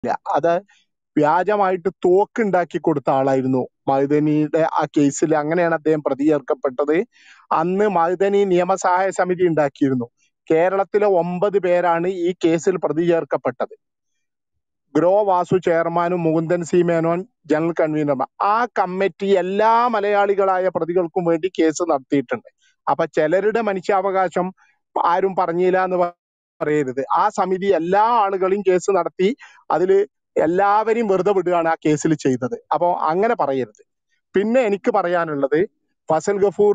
അത് വ്യാജമായിട്ട് തോക്കുണ്ടാക്കി കൊടുത്ത ആളായിരുന്നു മഅ്ദനിയുടെ ആ കേസിൽ അങ്ങനെയാണ് അദ്ദേഹം പ്രതി ചേർക്കപ്പെട്ടത് അന്ന് മഅ്ദനി നിയമസഹായ സമിതി ഉണ്ടാക്കിയിരുന്നു കേരളത്തിലെ ഒമ്പത് പേരാണ് ഈ കേസിൽ പ്രതി ചേർക്കപ്പെട്ടത് ഗ്രോ വാസു ചെയർമാനും മുകുന്ദൻ സി മേനോൻ ജനറൽ കൺവീനറും ആ കമ്മിറ്റി എല്ലാ മലയാളികളായ പ്രതികൾക്കും വേണ്ടി കേസ് നടത്തിയിട്ടുണ്ട് അപ്പൊ ചിലരുടെ മനുഷ്യാവകാശം ആരും പറഞ്ഞില്ല എന്ന് പറയരുത് ആ സമിതി എല്ലാ ആളുകളെയും കേസ് നടത്തി അതിൽ എല്ലാവരെയും വെറുതെ വിടുകയാണ് ആ കേസിൽ ചെയ്തത് അപ്പൊ അങ്ങനെ പറയരുത് പിന്നെ എനിക്ക് പറയാനുള്ളത് ഫസൽ ഗഫൂർ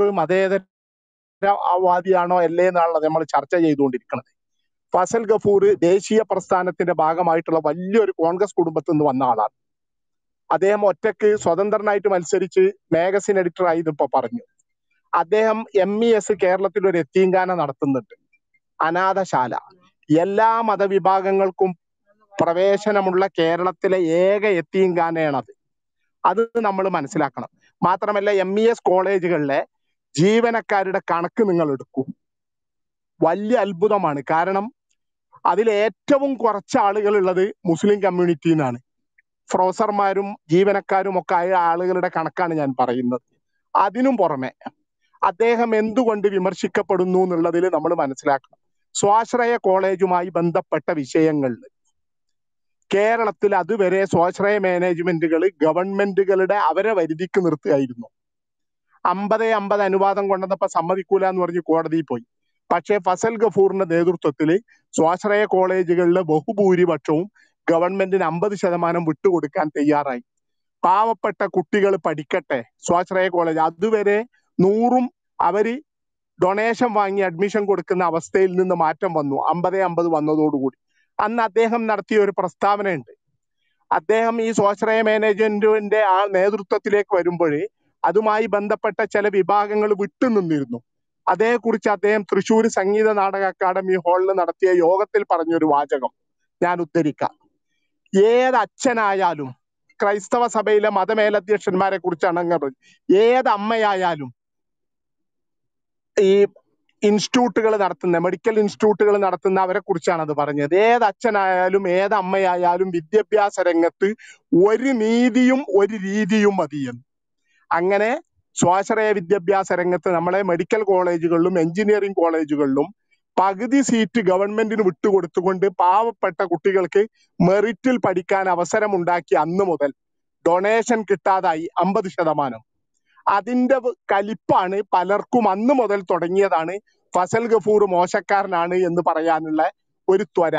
മതേതരവാദിയാണോ അല്ലേ എന്നാണല്ലോ നമ്മൾ ചർച്ച ചെയ്തുകൊണ്ടിരിക്കുന്നത് ഫസൽ ഗഫൂർ ദേശീയ പ്രസ്ഥാനത്തിന്റെ ഭാഗമായിട്ടുള്ള വലിയൊരു കോൺഗ്രസ് കുടുംബത്തിൽ നിന്ന് വന്ന ആളാണ് അദ്ദേഹം ഒറ്റക്ക് സ്വതന്ത്രനായിട്ട് മത്സരിച്ച് മാഗസിൻ എഡിറ്റർ ആയി ഇതിപ്പോ പറഞ്ഞു അദ്ദേഹം എം ഇ എസ് കേരളത്തിൽ ഒരു എത്തീങ്കാന നടത്തുന്നുണ്ട് അനാഥശാല എല്ലാ മതവിഭാഗങ്ങൾക്കും പ്രവേശനമുള്ള കേരളത്തിലെ ഏക എത്തീങ്കാനയാണത് അത് നമ്മൾ മനസ്സിലാക്കണം മാത്രമല്ല എം ഇ എസ് കോളേജുകളിലെ ജീവനക്കാരുടെ കണക്ക് നിങ്ങൾ എടുക്കൂ വലിയ അത്ഭുതമാണ് കാരണം അതിൽ ഏറ്റവും കുറച്ച് ആളുകൾ ഉള്ളത് മുസ്ലിം കമ്മ്യൂണിറ്റിന്നാണ് പ്രൊഫസർമാരും ജീവനക്കാരും ഒക്കെ ആയ ആളുകളുടെ കണക്കാണ് ഞാൻ പറയുന്നത് അതിനും പുറമെ അദ്ദേഹം എന്തുകൊണ്ട് വിമർശിക്കപ്പെടുന്നു എന്നുള്ളതിൽ നമ്മൾ മനസ്സിലാക്കണം സ്വാശ്രയ കോളേജുമായി ബന്ധപ്പെട്ട വിഷയങ്ങളിൽ കേരളത്തിൽ അതുവരെ സ്വാശ്രയ മാനേജ്മെന്റുകൾ ഗവൺമെന്റുകളുടെ അവരെ വരുതിക്ക് നിർത്തുകയായിരുന്നു അമ്പത് അമ്പത് അനുവാദം കൊണ്ടുവന്നപ്പോ സമ്മതിക്കൂല എന്ന് പറഞ്ഞ് കോടതിയിൽ പോയി പക്ഷേ ഫസൽ ഗഫൂറിന്റെ നേതൃത്വത്തിൽ സ്വാശ്രയ കോളേജുകളിലെ ബഹുഭൂരിപക്ഷവും ഗവൺമെന്റിന് അമ്പത് ശതമാനം വിട്ടുകൊടുക്കാൻ തയ്യാറായി പാവപ്പെട്ട കുട്ടികൾ പഠിക്കട്ടെ സ്വാശ്രയ കോളേജ് അതുവരെ നൂറും അവര് ഡൊണേഷൻ വാങ്ങി അഡ്മിഷൻ കൊടുക്കുന്ന അവസ്ഥയിൽ നിന്ന് മാറ്റം വന്നു അമ്പത് അമ്പത് വന്നതോടുകൂടി അന്ന് അദ്ദേഹം നടത്തിയ ഒരു പ്രസ്താവനയുണ്ട് അദ്ദേഹം ഈ സ്വാശ്രയ മാനേജ്മെന്റിന്റെ ആ നേതൃത്വത്തിലേക്ക് വരുമ്പോൾ അതുമായി ബന്ധപ്പെട്ട ചില വിഭാഗങ്ങൾ വിട്ടുനിന്നിരുന്നു അതേക്കുറിച്ച് അദ്ദേഹം തൃശ്ശൂർ സംഗീത നാടക അക്കാദമി ഹാളിൽ നടത്തിയ യോഗത്തിൽ പറഞ്ഞൊരു വാചകം ഞാൻ ഉദ്ധരിക്കാം ഏത് അച്ഛനായാലും ക്രൈസ്തവ സഭയിലെ മതമേലധ്യക്ഷന്മാരെ കുറിച്ചാണ് അങ്ങനെ പറഞ്ഞത് ഏത് അമ്മയായാലും ഈ ഇൻസ്റ്റിറ്റ്യൂട്ടുകൾ നടത്തുന്ന മെഡിക്കൽ ഇൻസ്റ്റിറ്റ്യൂട്ടുകൾ നടത്തുന്ന അവരെ കുറിച്ചാണ് അത് പറഞ്ഞത് ഏത് അച്ഛനായാലും ഏത് അമ്മയായാലും വിദ്യാഭ്യാസ രംഗത്ത് ഒരു നീതിയും ഒരു രീതിയും മതിയെന്ന് അങ്ങനെ സ്വാശ്രയ വിദ്യാഭ്യാസ രംഗത്ത് നമ്മളെ മെഡിക്കൽ കോളേജുകളിലും എഞ്ചിനീയറിംഗ് കോളേജുകളിലും പകുതി സീറ്റ് ഗവൺമെന്റിന് വിട്ടുകൊടുത്തുകൊണ്ട് പാവപ്പെട്ട കുട്ടികൾക്ക് മെറിറ്റിൽ പഠിക്കാൻ അവസരം ഉണ്ടാക്കി അന്ന് മുതൽ ഡൊണേഷൻ കിട്ടാതായി അമ്പത് ശതമാനം അതിന്റെ വ- കലിപ്പാണ് പലർക്കും അന്ന് മുതൽ തുടങ്ങിയതാണ് ഫസൽ ഗഫൂർ മോശക്കാരനാണ് എന്ന് പറയാനുള്ള ഒരു ത്വര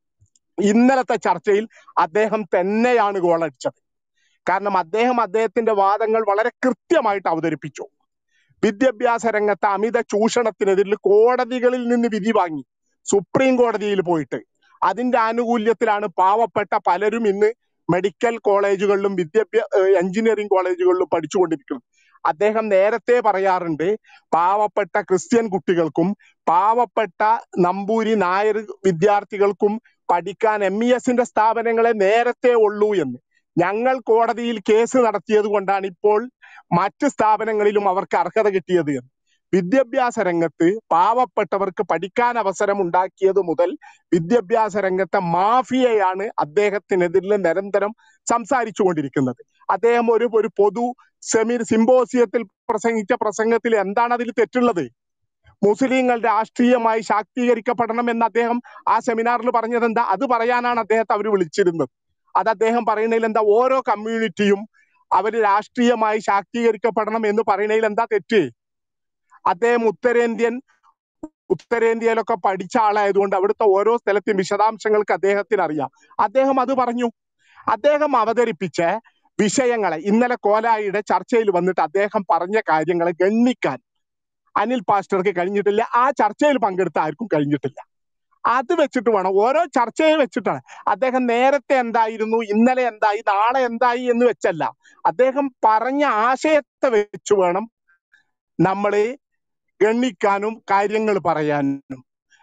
ഇന്നലത്തെ ചർച്ചയിൽ അദ്ദേഹം തന്നെയാണ് ഗോളടിച്ചത് കാരണം അദ്ദേഹം അദ്ദേഹത്തിന്റെ വാദങ്ങൾ വളരെ കൃത്യമായിട്ട് അവതരിപ്പിച്ചു വിദ്യാഭ്യാസ രംഗത്തെ അമിത ചൂഷണത്തിനെതിരിൽ കോടതികളിൽ നിന്ന് വിധി വാങ്ങി സുപ്രീം കോടതിയിൽ പോയിട്ട് അതിന്റെ ആനുകൂല്യത്തിലാണ് പാവപ്പെട്ട പലരും ഇന്ന് മെഡിക്കൽ കോളേജുകളിലും വിദ്യാഭ്യാസ എഞ്ചിനീയറിംഗ് കോളേജുകളിലും പഠിച്ചുകൊണ്ടിരിക്കുന്നത് അദ്ദേഹം നേരത്തെ പറയാറുണ്ട് പാവപ്പെട്ട ക്രിസ്ത്യൻ കുട്ടികൾക്കും പാവപ്പെട്ട നമ്പൂരി നായർ വിദ്യാർത്ഥികൾക്കും പഠിക്കാൻ എം ഇ എസിന്റെ സ്ഥാപനങ്ങളെ നേരത്തെ ഉള്ളൂ എന്ന് ഞങ്ങൾ കോടതിയിൽ കേസ് നടത്തിയത് കൊണ്ടാണ് ഇപ്പോൾ മറ്റ് സ്ഥാപനങ്ങളിലും അവർക്ക് അർഹത കിട്ടിയത് എന്ന് വിദ്യാഭ്യാസ രംഗത്ത് പാവപ്പെട്ടവർക്ക് പഠിക്കാൻ അവസരം ഉണ്ടാക്കിയത് മുതൽ വിദ്യാഭ്യാസ രംഗത്തെ മാഫിയയാണ് അദ്ദേഹത്തിനെതിരെ നിരന്തരം സംസാരിച്ചു കൊണ്ടിരിക്കുന്നത് അദ്ദേഹം ഒരു ഒരു പൊതു സെമി സിംബോസിയത്തിൽ പ്രസംഗിച്ച പ്രസംഗത്തിൽ എന്താണ് അതിൽ തെറ്റുള്ളത് മുസ്ലിങ്ങൾ രാഷ്ട്രീയമായി ശാക്തീകരിക്കപ്പെടണം എന്ന് അദ്ദേഹം ആ സെമിനാറിൽ പറഞ്ഞത് എന്താ അത് പറയാനാണ് അദ്ദേഹത്തെ അവർ വിളിച്ചിരുന്നത് അത് അദ്ദേഹം പറയുന്നതിൽ എന്താ ഓരോ കമ്മ്യൂണിറ്റിയും അവർ രാഷ്ട്രീയമായി ശാക്തീകരിക്കപ്പെടണം എന്ന് പറയുന്നതിൽ എന്താ തെറ്റ് അദ്ദേഹം ഉത്തരേന്ത്യൻ ഉത്തരേന്ത്യയിലൊക്കെ പഠിച്ച ആളായതുകൊണ്ട് അവിടുത്തെ ഓരോ സ്ഥലത്തെയും വിശദാംശങ്ങൾക്ക് അദ്ദേഹത്തിന് അറിയാം അദ്ദേഹം അത് പറഞ്ഞു അദ്ദേഹം അവതരിപ്പിച്ച വിഷയങ്ങളെ ഇന്നലെ കോലായിയുടെ ചർച്ചയിൽ വന്നിട്ട് അദ്ദേഹം പറഞ്ഞ കാര്യങ്ങളെ ഗണ്ണിക്കാൻ അനിൽ പാസ്റ്റർക്ക് കഴിഞ്ഞിട്ടില്ല ആ ചർച്ചയിൽ പങ്കെടുത്ത ആർക്കും കഴിഞ്ഞിട്ടില്ല അത് വെച്ചിട്ട് വേണം ഓരോ ചർച്ചയെ വെച്ചിട്ടാണ് അദ്ദേഹം നേരത്തെ എന്തായിരുന്നു ഇന്നലെ എന്തായി നാളെ എന്തായി എന്ന് വെച്ചല്ല അദ്ദേഹം പറഞ്ഞ ആശയത്തെ വെച്ച് വേണം നമ്മള് ഗണ്ണിക്കാനും കാര്യങ്ങൾ പറയാനും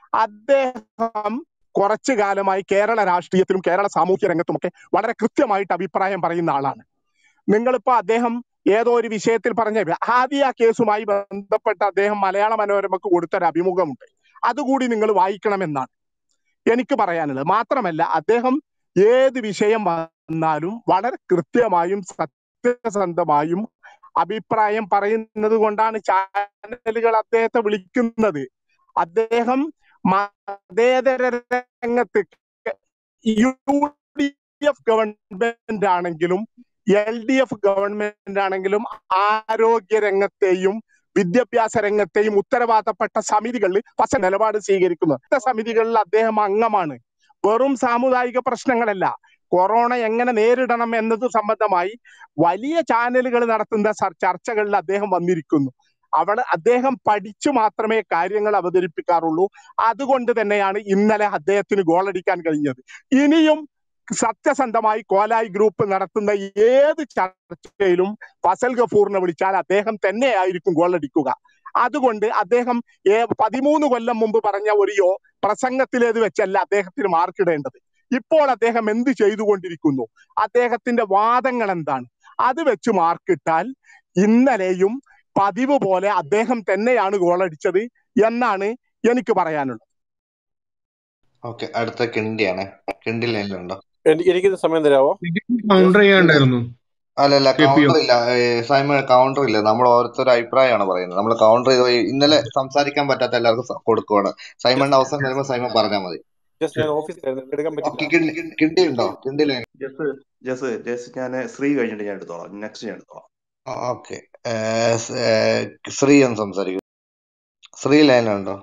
അദ്ദേഹം കുറച്ചു കാലമായി കേരള രാഷ്ട്രീയത്തിലും കേരള സാമൂഹ്യ രംഗത്തുമൊക്കെ വളരെ കൃത്യമായിട്ട് അഭിപ്രായം പറയുന്ന ആളാണ് നിങ്ങളിപ്പോ അദ്ദേഹം ഏതോ ഒരു വിഷയത്തിൽ പറഞ്ഞ ഹാദിയ കേസുമായി ബന്ധപ്പെട്ട് അദ്ദേഹം മലയാള മനോരമക്ക് കൊടുത്തൊരു അഭിമുഖമുണ്ട് അതുകൂടി നിങ്ങൾ വായിക്കണമെന്നാണ് എനിക്ക് പറയാനുള്ളത് മാത്രമല്ല അദ്ദേഹം ഏത് വിഷയം വന്നാലും വളരെ കൃത്യമായും സത്യസന്ധമായും അഭിപ്രായം പറയുന്നത് കൊണ്ടാണ് ചാനലുകൾ അദ്ദേഹത്തെ വിളിക്കുന്നത് അദ്ദേഹം മതേതര രംഗത്ത് യു ഡി എഫ് ഗവൺമെന്റ് ആണെങ്കിലും എൽ ഡി എഫ് ഗവൺമെന്റ് ആണെങ്കിലും ആരോഗ്യ രംഗത്തെയും വിദ്യാഭ്യാസ രംഗത്തെയും ഉത്തരവാദപ്പെട്ട സമിതികളിൽ പച്ച നിലപാട് സ്വീകരിക്കുന്നു ഇത്ത സമിതികളിൽ അദ്ദേഹം അംഗമാണ് വെറും സാമുദായിക പ്രശ്നങ്ങളല്ല കൊറോണ എങ്ങനെ നേരിടണം എന്നത് സംബന്ധമായി വലിയ ചാനലുകൾ നടത്തുന്ന സർ- ചർച്ചകളിൽ അദ്ദേഹം വന്നിരിക്കുന്നു അവിടെ അദ്ദേഹം പഠിച്ചു മാത്രമേ കാര്യങ്ങൾ അവതരിപ്പിക്കാറുള്ളൂ അതുകൊണ്ട് തന്നെയാണ് ഇന്നലെ അദ്ദേഹത്തിന് ഗോളടിക്കാൻ കഴിഞ്ഞത് ഇനിയും സത്യസന്ധമായി കോലായി ഗ്രൂപ്പ് നടത്തുന്ന ഏത് ചർച്ചയിലും ഫസൽ ഗഫൂറിനെ വിളിച്ചാൽ അദ്ദേഹം തന്നെയായിരിക്കും ഗോളടിക്കുക അതുകൊണ്ട് അദ്ദേഹം ഏ- പതിമൂന്ന് കൊല്ലം മുമ്പ് പറഞ്ഞ ഒരു യോ പ്രസംഗത്തിലേത് വെച്ചല്ല അദ്ദേഹത്തിന് മാർക്കിടേണ്ടത് ഇപ്പോൾ അദ്ദേഹം എന്ത് ചെയ്തുകൊണ്ടിരിക്കുന്നു അദ്ദേഹത്തിന്റെ വാദങ്ങൾ എന്താണ് അത് വെച്ച് മാർക്കിട്ടാൽ ഇന്നലെയും പതിവ് പോലെ അദ്ദേഹം തന്നെയാണ് ഗോളടിച്ചത് എന്നാണ് എനിക്ക് പറയാനുള്ളത് ഓക്കെ അടുത്ത കിണ്ടിയാണ് കിണ്ടി ലൈനിലുണ്ടോ എനിക്ക് എനിക്കിത് സമയം തരാമോ കൗണ്ടർ ചെയ്യാണ്ടായിരുന്നു അല്ലല്ല കെ പി ഒ കൗണ്ടർ ഇല്ല ഏഹ് സൈമൺ കൗണ്ടർ ഇല്ല നമ്മൾ ഓരോരുത്തരുടെ അഭിപ്രായമാണ് പറയുന്നത് നമ്മൾ കൗണ്ടർ ചെയ്ത് പോയി ഇന്നലെ സംസാരിക്കാൻ പറ്റാത്ത എല്ലാവർക്കും സ- കൊടുക്കുവാണ് സൈമണിന്റെ അവസരം വരുമ്പോൾ സൈമൺ പറഞ്ഞാൽ മതി ജസ്റ്റ് ഞാൻ ഓഫീസിലായിരുന്നു എടുക്കാൻ ഓക്കെ പറ്റില്ല കിണ്ടി കിണ്ടി ഉണ്ടോ കിണ്ടി ലൈൻ ജസ് ജസ് ജസ് ഞാൻ ശ്രീ കഴിഞ്ഞിട്ട് ഞാൻ എടുത്തോളാം നെക്സ്റ്റ് ഞാൻ എടുത്തോളാം ഓക്കെ ശ്രീ എന്ന് സംസാരിക്കും ശ്രീ ലൈനിലുണ്ടോ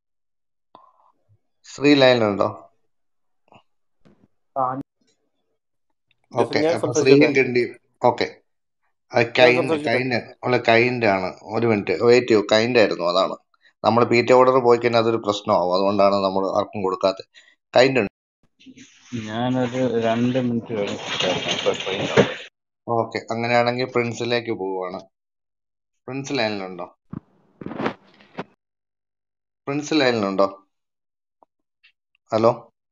ശ്രീ ലൈനിലുണ്ടോ ജസ്റ്റ് ഓക്കെ ഞാൻ അപ്പൊ ശ്രീയും സംസാരിച്ചോട്ടെ കിണ്ടിയും ഓക്കെ അത് ഞാൻ കൈൻഡ് സംസാരിച്ചോട്ടെ കൈൻഡ് അല്ല കൈൻഡ് ആണ് ഒരു മിനിറ്റ് വെയിറ്റ് ചെയ്യൂ കൈൻഡ് ആയിരുന്നു അതാണ് നമ്മൾ പി ടി ഓർഡർ പോയി കഴിഞ്ഞാൽ അതൊരു പ്രശ്നമാവും അതുകൊണ്ടാണ് നമ്മൾ ആർക്കും കൊടുക്കാത്തത് കൈൻഡ് ഉണ്ട് ഞാനൊരു രണ്ട് മിനിറ്റ് കഴിഞ്ഞിട്ടായിരുന്നു ഇപ്പൊ ട്രെയിൻ ഓക്കെ അങ്ങനെയാണെങ്കിൽ പ്രിൻസിലേക്ക് പോവുകയാണ് പ്രിൻസ് ലൈനിലുണ്ടോ പ്രിൻസ് ലൈനിലുണ്ടോ ഹലോ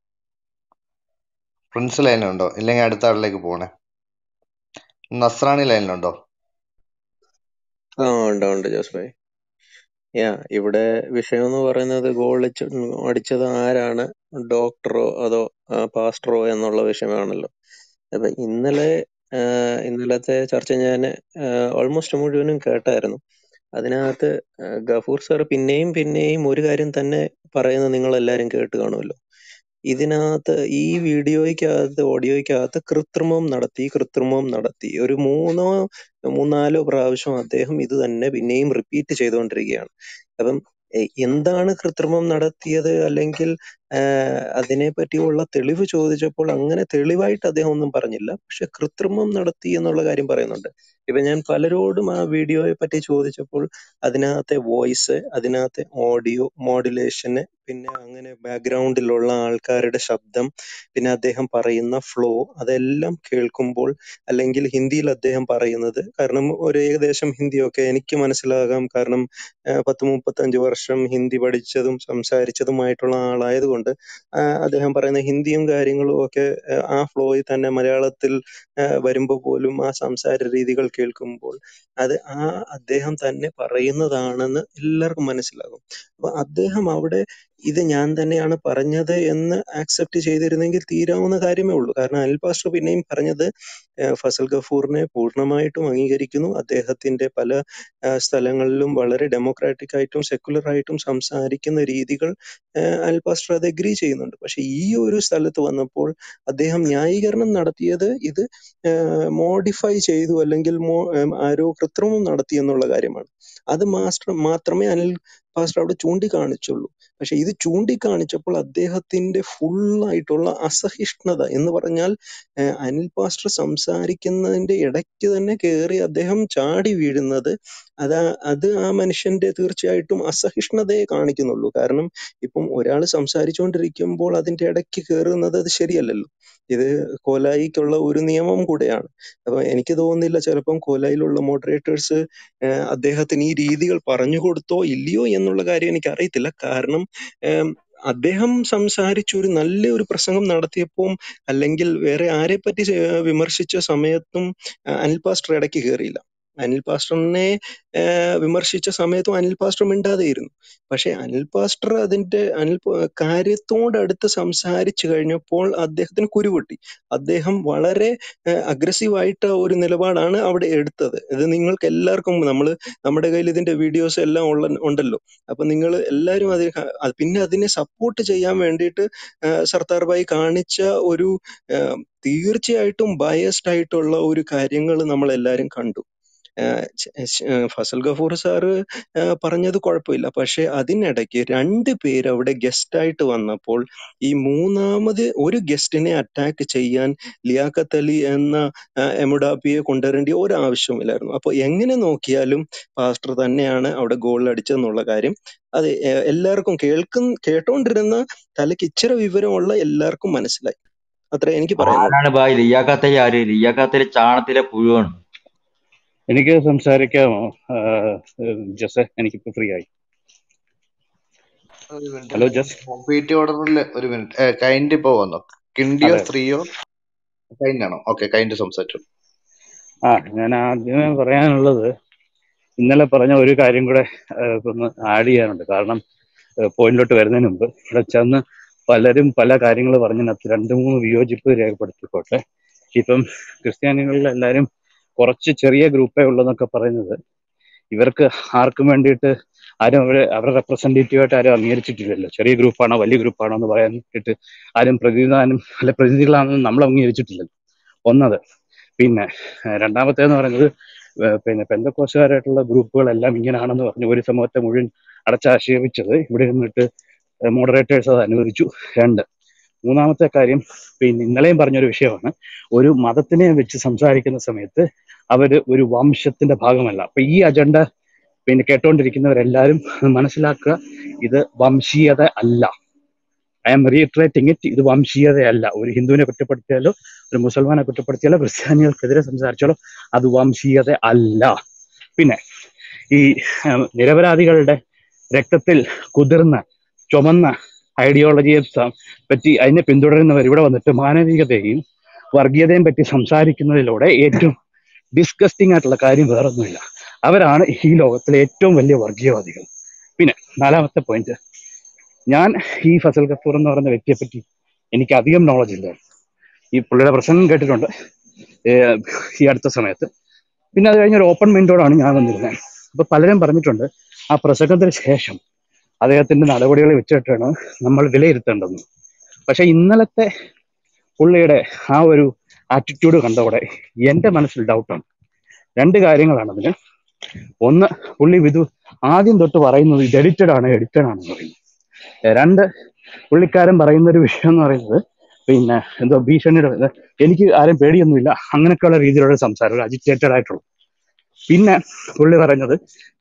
പ്രിൻസ് ലൈനിലുണ്ടോ ഇല്ലെങ്കിൽ അടുത്ത ആളിലേക്ക് പോകണേ നസ്രാണി ലൈനിലുണ്ടോ ആ ഉണ്ട് ഉണ്ട് ജോസ് ഭായി യാ ഇവിടെ വിഷയം എന്ന് പറയുന്നത് ഗോൾ അടിച്ചത് ആരാണ് ഡോക്ടറോ അതോ പാസ്റ്ററോ എന്നുള്ള വിഷയമാണല്ലോ അപ്പൊ ഇന്നലെ ആ, ഇന്നലത്തെ ചർച്ച ഞാൻ ഓൾമോസ്റ്റ് മുഴുവനും കേട്ടായിരുന്നു അതിനകത്ത് ആ, ഗഫൂർ സാർ പിന്നെയും പിന്നെയും ഒരു കാര്യം തന്നെ പറയുന്നത് നിങ്ങൾ എല്ലാവരും കേട്ട് കാണുമല്ലോ ഇതിനകത്ത് ഈ വീഡിയോയ്ക്കകത്ത് ഓഡിയോയ്ക്കകത്ത് കൃത്രിമം നടത്തി കൃത്രിമം നടത്തി ഒരു മൂന്നോ മൂന്നാലോ പ്രാവശ്യം അദ്ദേഹം ഇത് തന്നെ പിന്നെയും റിപ്പീറ്റ് ചെയ്തുകൊണ്ടിരിക്കുകയാണ് അപ്പം എ- എന്താണ് കൃത്രിമം നടത്തിയത് അല്ലെങ്കിൽ ആഹ് അതിനെ പറ്റിയുള്ള തെളിവ് ചോദിച്ചപ്പോൾ അങ്ങനെ തെളിവായിട്ട് അദ്ദേഹം ഒന്നും പറഞ്ഞില്ല പക്ഷെ കൃത്രിമം നടത്തി എന്നുള്ള കാര്യം പറയുന്നുണ്ട് ഇപ്പൊ ഞാൻ പലരോടും ആ വീഡിയോയെ പറ്റി ചോദിച്ചപ്പോൾ അതിനകത്തെ വോയിസ് അതിനകത്തെ ഓഡിയോ മോഡുലേഷന് പിന്നെ അങ്ങനെ ബാക്ക്ഗ്രൗണ്ടിലുള്ള ആൾക്കാരുടെ ശബ്ദം പിന്നെ അദ്ദേഹം പറയുന്ന ഫ്ലോ അതെല്ലാം കേൾക്കുമ്പോൾ അല്ലെങ്കിൽ ഹിന്ദിയിൽ അദ്ദേഹം പറയുന്നത് കാരണം ഒരു ഏകദേശം ഹിന്ദിയൊക്കെ എനിക്ക് മനസ്സിലാകാം കാരണം ആഹ് പത്ത് മുപ്പത്തഞ്ച് വർഷം ഹിന്ദി പഠിച്ചതും സംസാരിച്ചതുമായിട്ടുള്ള ആളായതുകൊണ്ട് ആഹ് അദ്ദേഹം പറയുന്ന ഹിന്ദിയും കാര്യങ്ങളും ഒക്കെ ആഹ് ആ ഫ്ലോയിൽ തന്നെ മലയാളത്തിൽ ആഹ് വരുമ്പോൾ പോലും ആ സംസാര രീതികൾ കേൾക്കുമ്പോൾ അത് ആ അദ്ദേഹം തന്നെ പറയുന്നതാണെന്ന് എല്ലാവർക്കും മനസ്സിലാകും അപ്പൊ അദ്ദേഹം അവിടെ ഇത് ഞാൻ തന്നെയാണ് പറഞ്ഞത് എന്ന് ആക്സെപ്റ്റ് ചെയ്തിരുന്നെങ്കിൽ തീരാവുന്ന കാര്യമേ ഉള്ളൂ കാരണം അനിൽ പാസ്റ്റർ പിന്നെയും പറഞ്ഞത് ആഹ് ഫസൽ ഗഫൂറിനെ പൂർണ്ണമായിട്ടും അംഗീകരിക്കുന്നു അദ്ദേഹത്തിന്റെ പല ആഹ് സ്ഥലങ്ങളിലും വളരെ ഡെമോക്രാറ്റിക് ആയിട്ടും സെക്കുലർ ആയിട്ടും സംസാരിക്കുന്ന രീതികൾ ആഹ് അനിൽ പാസ്റ്റർ അത് എഗ്രി ചെയ്യുന്നുണ്ട് പക്ഷെ ഈ ഒരു സ്ഥലത്ത് വന്നപ്പോൾ അദ്ദേഹം ന്യായീകരണം നടത്തിയത് ഇത് മോഡിഫൈ ചെയ്തു അല്ലെങ്കിൽ മോ- ആം, ആരോ കൃത്രിമം നടത്തി എന്നുള്ള കാര്യമാണ് അത് മാസ്റ്റർ മാത്രമേ അനിൽ പാസ്റ്റർ അവിടെ ചൂണ്ടിക്കാണിച്ചുള്ളൂ പക്ഷെ ഇത് ചൂണ്ടിക്കാണിച്ചപ്പോൾ അദ്ദേഹത്തിന്റെ full ആയിട്ടുള്ള അസഹിഷ്ണുത എന്ന് പറഞ്ഞാൽ ആഹ് അനിൽ പാസ്റ്റർ സംസാരിക്കുന്നതിന്റെ ഇടയ്ക്ക് തന്നെ കയറി അദ്ദേഹം ചാടി വീഴുന്നത് അത് ആ- അത് ആ മനുഷ്യന്റെ തീർച്ചയായിട്ടും അസഹിഷ്ണുതയെ കാണിക്കുന്നുള്ളൂ കാരണം ഇപ്പം ഒരാൾ സംസാരിച്ചുകൊണ്ടിരിക്കുമ്പോൾ അതിന്റെ ഇടയ്ക്ക് കയറുന്നത് അത് ശരിയല്ലല്ലോ ഇത് കോലായിക്കുള്ള ഒരു നിയമം കൂടെയാണ് അപ്പൊ എനിക്ക് തോന്നുന്നില്ല ചിലപ്പം കോലായിലുള്ള മോഡറേറ്റേഴ്സ് അദ്ദേഹത്തിന് ഈ രീതികൾ പറഞ്ഞു കൊടുത്തോ ഇല്ലയോ എന്നുള്ള കാര്യം എനിക്ക് അറിയത്തില്ല കാരണം ഏം, അദ്ദേഹം സംസാരിച്ചു ഒരു നല്ല ഒരു പ്രസംഗം നടത്തിയപ്പോൾ അല്ലെങ്കിൽ വേറെ ആരെ പറ്റി ചെ- വിമർശിച്ച സമയത്തും ആ, അനിൽ പാസ്റ്റർ ഇടയ്ക്ക് കയറിയില്ല അനിൽ പാസ്റ്ററിനെ ആഹ് വിമർശിച്ച സമയത്തും അനിൽ പാസ്റ്റർ മിണ്ടാതെയിരുന്നു പക്ഷെ അനിൽ പാസ്റ്റർ അതിന്റെ അനിൽ പ- കാര്യത്തോടടുത്ത് സംസാരിച്ചു കഴിഞ്ഞപ്പോൾ അദ്ദേഹത്തിന് കുരുപൊട്ടി അദ്ദേഹം വളരെ അഗ്രസീവ് ആയിട്ട് ഒരു നിലപാടാണ് അവിടെ എടുത്തത് ഇത് നിങ്ങൾക്ക് എല്ലാവർക്കും നമ്മൾ നമ്മുടെ കയ്യിൽ ഇതിന്റെ വീഡിയോസ് എല്ലാം ഉള്ള ഉണ്ടല്ലോ അപ്പൊ നിങ്ങൾ എല്ലാവരും അതിന് ക- അത് പിന്നെ അതിനെ സപ്പോർട്ട് ചെയ്യാൻ വേണ്ടിയിട്ട് ആഹ് സർദാർ ഭായി കാണിച്ച ഒരു ആഹ് തീർച്ചയായിട്ടും ബയസ്ഡ് ആയിട്ടുള്ള ഒരു കാര്യങ്ങൾ നമ്മൾ എല്ലാവരും കണ്ടു ആഹ് ച- ച- ആഹ് ഫസൽ ഗഫൂർ സാറ് ആഹ് പറഞ്ഞത് കുഴപ്പമില്ല പക്ഷെ അതിനിടയ്ക്ക് രണ്ട് പേര് അവിടെ ഗസ്റ്റ് ആയിട്ട് വന്നപ്പോൾ ഈ മൂന്നാമത് ഒരു ഗസ്റ്റിനെ അറ്റാക്ക് ചെയ്യാൻ ലിയാഖത്ത് അലി എന്ന ആഹ് എമുഡാപ്പിയെ കൊണ്ടുവരേണ്ട ഒരു ആവശ്യമില്ലായിരുന്നു അപ്പൊ എങ്ങനെ നോക്കിയാലും പാസ്റ്റർ തന്നെയാണ് അവിടെ ഗോൾ അടിച്ചതെന്നുള്ള കാര്യം അത് എ- എല്ലാവർക്കും കേൾക്കും കേട്ടോണ്ടിരുന്ന തലയ്ക്ക് ഇച്ചിരി വിവരമുള്ള എല്ലാവർക്കും മനസ്സിലായി അത്രേ എനിക്ക് പറയാനുള്ളൂ ആരാണ് ബായ് ലിയാഖത്തലി ആര് ലിയാഖത്തലി ചാണത്തിലെ പുഴുവാണ് എനിക്ക് സംസാരിക്കാമോ ജസ് എനിക്കിപ്പോ ഫ്രീ ആയി ഒരു minute hello just P T ഓർഡറിൽ ഒരു മിനിറ്റ് കൈൻഡ് ഇപ്പൊ വന്നു കിണ്ടിയോ അതെ സ്ത്രീയോ കൈൻഡ് ആണോ ഓക്കെ കൈൻഡ് സംസാരിച്ചു ആ ഞാൻ ആദ്യമേ പറയാനുള്ളത് ഇന്നലെ പറഞ്ഞ ഒരു കാര്യം കൂടെ ഏഹ്, ഒന്ന് ആഡ് ചെയ്യാനുണ്ട് കാരണം പോയിന്റിലോട്ട് വരുന്നതിന് മുമ്പ് ഇവിടെ ചെന്ന് പലരും പല കാര്യങ്ങൾ പറഞ്ഞതിനകത്ത് രണ്ട് മൂന്ന് വിയോജിപ്പ് രേഖപ്പെടുത്തിക്കോട്ടെ ഇപ്പം ക്രിസ്ത്യാനികളിൽ എല്ലാവരും കുറച്ച് ചെറിയ ഗ്രൂപ്പേ ഉള്ളെന്നൊക്കെ പറയുന്നത് ഇവർക്ക് ആർക്കും വേണ്ടിയിട്ട് ആരും അവരെ അവരുടെ റെപ്രസെന്റേറ്റീവ് ആയിട്ട് ആരും അംഗീകരിച്ചിട്ടില്ലല്ലോ ചെറിയ ഗ്രൂപ്പാണോ വലിയ ഗ്രൂപ്പാണോ എന്ന് പറയാൻ വേണ്ടിയിട്ട് ആരും പ്രതിനിധാനം അല്ലെ പ്രതിനിധികളാണെന്ന് നമ്മൾ അംഗീകരിച്ചിട്ടില്ലല്ലോ ഒന്നത് പിന്നെ ഏഹ് രണ്ടാമത്തേന്ന് പറയുന്നത് ഏഹ് പിന്നെ പെന്തക്കോസുകാരായിട്ടുള്ള ഗ്രൂപ്പുകളെല്ലാം ഇങ്ങനെയാണെന്ന് പറഞ്ഞ് ഒരു സമൂഹത്തെ മുഴുവൻ അടച്ചാക്ഷേപിച്ചത് ഇവിടെ ഇരുന്നിട്ട് മോഡറേറ്റേഴ്സ് അത് അനുവദിച്ചു രണ്ട് മൂന്നാമത്തെ കാര്യം പിന്നെ ഇന്നലെയും പറഞ്ഞൊരു വിഷയമാണ് ഒരു മതത്തിനെ വെച്ച് സംസാരിക്കുന്ന സമയത്ത് അവര് ഒരു വംശത്തിന്റെ ഭാഗമല്ല അപ്പൊ ഈ അജണ്ട പിന്നെ കേട്ടോണ്ടിരിക്കുന്നവരെല്ലാരും മനസ്സിലാക്കുക ഇത് വംശീയത അല്ല ഐ ആം റീട്രേറ്റിംഗ് ഇറ്റ് ഇത് വംശീയതയല്ല ഒരു ഹിന്ദുവിനെ കുറ്റപ്പെടുത്തിയാലോ ഒരു മുസൽമാനെ കുറ്റപ്പെടുത്തിയാലോ ക്രിസ്ത്യാനികൾക്കെതിരെ സംസാരിച്ചാലോ അത് വംശീയത അല്ല പിന്നെ ഈ ഏഹ്, നിരപരാധികളുടെ രക്തത്തിൽ കുതിർന്ന ചുമന്ന ഐഡിയോളജിയെ സ- പറ്റി അതിനെ പിന്തുടരുന്നവർ ഇവിടെ വന്നിട്ട് മാനവികതയും വർഗീയതയും പറ്റി സംസാരിക്കുന്നതിലൂടെ ഏറ്റവും ഡിസ്ഗസ്റ്റിംഗ് ആയിട്ടുള്ള കാര്യം വേറൊന്നുമില്ല അവരാണ് ഈ ലോകത്തിലെ ഏറ്റവും വലിയ വർഗീയവാദികൾ പിന്നെ നാലാമത്തെ പോയിന്റ് ഞാൻ ഈ ഫസൽ ഗഫൂർ എന്ന് പറയുന്ന വ്യക്തിയെ പറ്റി എനിക്ക് അധികം നോളജ് ഇല്ല ഈ പുള്ളിയുടെ പ്രസംഗം കേട്ടിട്ടുണ്ട് ഏഹ് ഈ അടുത്ത സമയത്ത് പിന്നെ അത് കഴിഞ്ഞ ഒരു ഓപ്പൺ മൈൻഡോടാണ് ഞാൻ വന്നിരുന്നത് അപ്പൊ പലരും പറഞ്ഞിട്ടുണ്ട് ആ പ്രസംഗത്തിന് ശേഷം അദ്ദേഹത്തിന്റെ നടപടികളെ വെച്ചിട്ടാണ് നമ്മൾ വിലയിരുത്തേണ്ടത് പക്ഷെ ഇന്നലത്തെ പുള്ളിയുടെ ആ ഒരു ആറ്റിറ്റ്യൂഡ് കണ്ടവിടെ എന്റെ മനസ്സിൽ ഡൗട്ടാണ് രണ്ട് കാര്യങ്ങളാണ് അതിന് ഒന്ന് പുള്ളി വിധു ആദ്യം തൊട്ട് പറയുന്നത് ഇത് എഡിറ്റഡ് ആണ് എഡിറ്റഡ് ആണെന്ന് പറയുന്നത് രണ്ട് പുള്ളിക്കാരൻ പറയുന്ന ഒരു വിഷയം എന്ന് പറയുന്നത് പിന്നെ എന്തോ ഭീഷണിയുടെ ഇത് എനിക്ക് ആരും പേടിയൊന്നുമില്ല അങ്ങനെയൊക്കെയുള്ള രീതിയിലുള്ള സംസാരം ഒരു അജിറ്റേറ്റഡ് ആയിട്ടുള്ള പിന്നെ പുള്ളി പറയുന്നത്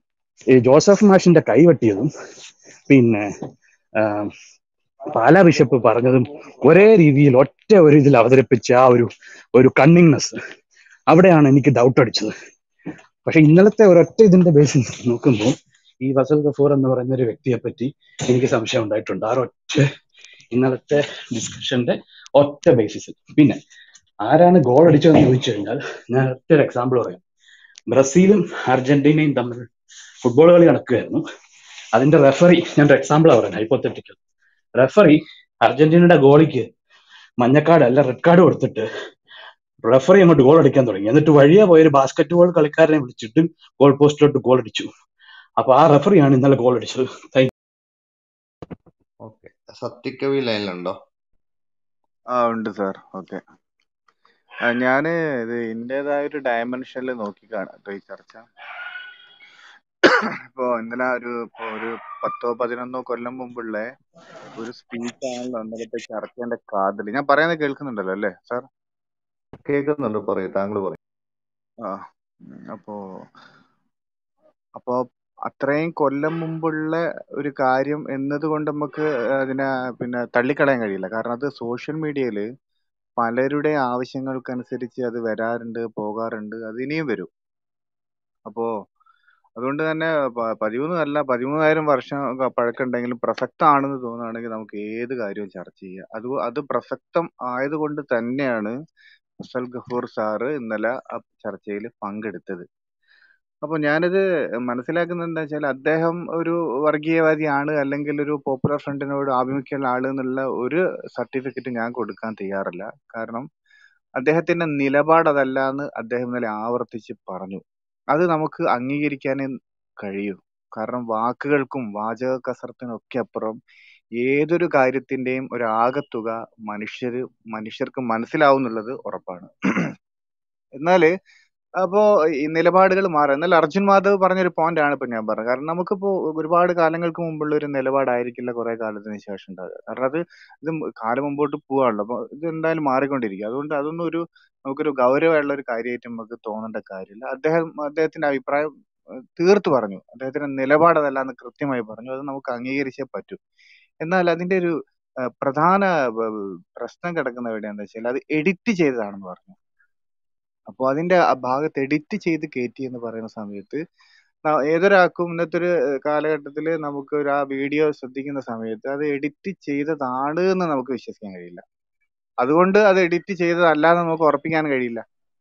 ഈ ജോസഫ് മാഷിന്റെ കൈ വെട്ടിയതും പിന്നെ ആം, പാലാ ബിഷപ്പ് പറഞ്ഞതും ഒരേ രീതിയിൽ ഒറ്റ ഒരു ഇതിൽ അവതരിപ്പിച്ച ആ ഒരു ഒരു കണ്ണിങ്നെസ് അവിടെയാണ് എനിക്ക് ഡൗട്ട് അടിച്ചത് പക്ഷെ ഇന്നലത്തെ ഒരൊറ്റ ഇതിന്റെ ബേസിൽ നോക്കുമ്പോൾ ഈ വസൽ ഗഫൂർ എന്ന് പറയുന്ന ഒരു വ്യക്തിയെ പറ്റി എനിക്ക് സംശയം ഉണ്ടായിട്ടുണ്ട് ആ ഒറ്റ ഇന്നലത്തെ ഡിസ്കഷന്റെ ഒറ്റ ബേസിസിൽ പിന്നെ ആരാണ് ഗോൾ അടിച്ചതെന്ന് ചോദിച്ചു കഴിഞ്ഞാൽ ഞാൻ ഒറ്റ ഒരു എക്സാമ്പിൾ പറയാം ബ്രസീലും അർജന്റീനയും തമ്മിൽ ഫുട്ബോൾ കളി നടക്കുകയായിരുന്നു അതിന്റെ റെഫറി ഞാൻ ഒരു എക്സാമ്പിൾ പറയുന്നത് ഹൈപ്പോത്തറ്റിക്കൽ റെഫറി അർജന്റീനയുടെ ഗോളിക്ക് മഞ്ഞക്കാട് അല്ല റെഡ് കാർഡ് കൊടുത്തിട്ട് റെഫറി അങ്ങോട്ട് ഗോൾ അടിക്കാൻ തുടങ്ങി എന്നിട്ട് വഴിയെ പോയൊരു ബാസ്കറ്റ് ബോൾ കളിക്കാരനെ വിളിച്ചിട്ട് ഗോൾ പോസ്റ്റിലോട്ട് ഗോൾ അടിച്ചു അപ്പൊ ആ റെഫറിയാണ് ഇന്നലെ ഗോൾ അടിച്ചത് Thank ഓക്കെ സത്യക്കവി ലൈനിലുണ്ടോ ആ ഉണ്ട് സാർ ഓക്കെ ഞാൻ ഇത് ഇന്റേതായ ഒരു ഡയമെൻഷനിൽ നോക്കി കാണാം കേട്ടോ ഈ ചർച്ച ഇപ്പോ ഇന്നലെ ഒരു ഇപ്പോ ഒരു പത്തോ പതിനൊന്നോ കൊല്ലം മുമ്പുള്ള ഒരു സ്പീച്ച് ആണല്ലോ ഇന്നലത്തെ ചർച്ചയുടെ കാതൽ ഞാൻ പറയുന്നത് കേൾക്കുന്നുണ്ടല്ലോ അല്ലേ സാർ കേൾക്കുന്നുണ്ട് പറയൂ താങ്കൾ പറയൂ ആ ഉം, അപ്പോ അപ്പോ അത്രയും കൊല്ലം മുമ്പുള്ള ഒരു കാര്യം എന്നതുകൊണ്ട് നമുക്ക് അതിനെ പിന്നെ തള്ളിക്കളയാൻ കഴിയില്ല കാരണം അത് സോഷ്യൽ മീഡിയയിൽ പലരുടെ ആവശ്യങ്ങൾക്കനുസരിച്ച് അത് വരാറുണ്ട് പോകാറുണ്ട് അത് ഇനിയും വരും അപ്പോ അതുകൊണ്ട് തന്നെ പ- പതിമൂന്നല്ല പതിമൂന്നായിരം വർഷം ഒക്കെ പഴക്കമുണ്ടെങ്കിലും പ്രസക്തമാണെന്ന് തോന്നുകയാണെങ്കിൽ നമുക്ക് ഏത് കാര്യവും ചർച്ച ചെയ്യാം അത് അത് പ്രസക്തം ആയതുകൊണ്ട് തന്നെയാണ് മുസൽ ഗഫൂർ സാറ് ഇന്നലെ ആ ചർച്ചയിൽ പങ്കെടുത്തത് അപ്പൊ ഞാനിത് മനസ്സിലാക്കുന്നത് എന്താ വെച്ചാൽ അദ്ദേഹം ഒരു വർഗീയവാദിയാണ് അല്ലെങ്കിൽ ഒരു പോപ്പുലർ ഫ്രണ്ടിനോട് ആഭിമുഖ്യമുള്ള ആള് എന്നുള്ള ഒരു സർട്ടിഫിക്കറ്റ് ഞാൻ കൊടുക്കാൻ തയ്യാറല്ല കാരണം അദ്ദേഹത്തിന്റെ നിലപാട് അതല്ല എന്ന് അദ്ദേഹം ഇന്നലെ ആവർത്തിച്ച് പറഞ്ഞു അത് നമുക്ക് അംഗീകരിക്കാനേ കഴിയൂ കാരണം വാക്കുകൾക്കും വാചക കസർത്തിനും ഒക്കെ അപ്പുറം ഏതൊരു കാര്യത്തിന്റെയും ഒരു ആകത്തുക മനുഷ്യര് മനുഷ്യർക്ക് മനസ്സിലാവും എന്നുള്ളത് ഉറപ്പാണ് എന്നാല് അപ്പോ ഈ നിലപാടുകൾ മാറും എന്നാൽ അർജുൻ മാധവ് പറഞ്ഞൊരു പോയിന്റ് ആണ് ഇപ്പൊ ഞാൻ പറഞ്ഞത് കാരണം നമുക്കിപ്പോ ഒരുപാട് കാലങ്ങൾക്ക് മുമ്പുള്ള ഒരു നിലപാടായിരിക്കില്ല കുറെ കാലത്തിന് ശേഷം ഉണ്ടാകുക കാരണം അത് ഇത് കാലം മുമ്പോട്ട് പോവാണല്ലോ അപ്പൊ ഇത് എന്തായാലും മാറിക്കൊണ്ടിരിക്കും അതുകൊണ്ട് അതൊന്നും ഒരു നമുക്കൊരു ഗൗരവമുള്ള ഒരു കാര്യമായിട്ട് നമുക്ക് തോന്നേണ്ട കാര്യമില്ല അദ്ദേഹം അദ്ദേഹത്തിന്റെ അഭിപ്രായം ഏഹ്, തീർത്തു പറഞ്ഞു അദ്ദേഹത്തിന്റെ നിലപാട് അതല്ല എന്ന് കൃത്യമായി പറഞ്ഞു അത് നമുക്ക് അംഗീകരിച്ചേ പറ്റൂ എന്നാൽ അതിന്റെ ഒരു ഏഹ്, പ്രധാന വ- വ- പ്രശ്നം കിടക്കുന്ന എവിടെയാന്ന് വെച്ചാൽ അത് എഡിറ്റ് ചെയ്തതാണെന്ന് പറഞ്ഞു അപ്പൊ അതിന്റെ ആ ഭാഗത്ത് എഡിറ്റ് ചെയ്ത് കയറ്റി എന്ന് പറയുന്ന സമയത്ത് ന- ഏതൊരാൾക്കും ഇന്നത്തെ ഒരു കാലഘട്ടത്തിൽ നമുക്ക് ഒരു ആ വീഡിയോ ശ്രദ്ധിക്കുന്ന സമയത്ത് അത് എഡിറ്റ് ചെയ്തതാണ് എന്ന് നമുക്ക് വിശ്വസിക്കാൻ കഴിയില്ല അതുകൊണ്ട് അത് എഡിറ്റ് ചെയ്തതല്ല എന്ന് നമുക്ക് ഉറപ്പിക്കാൻ കഴിയില്ല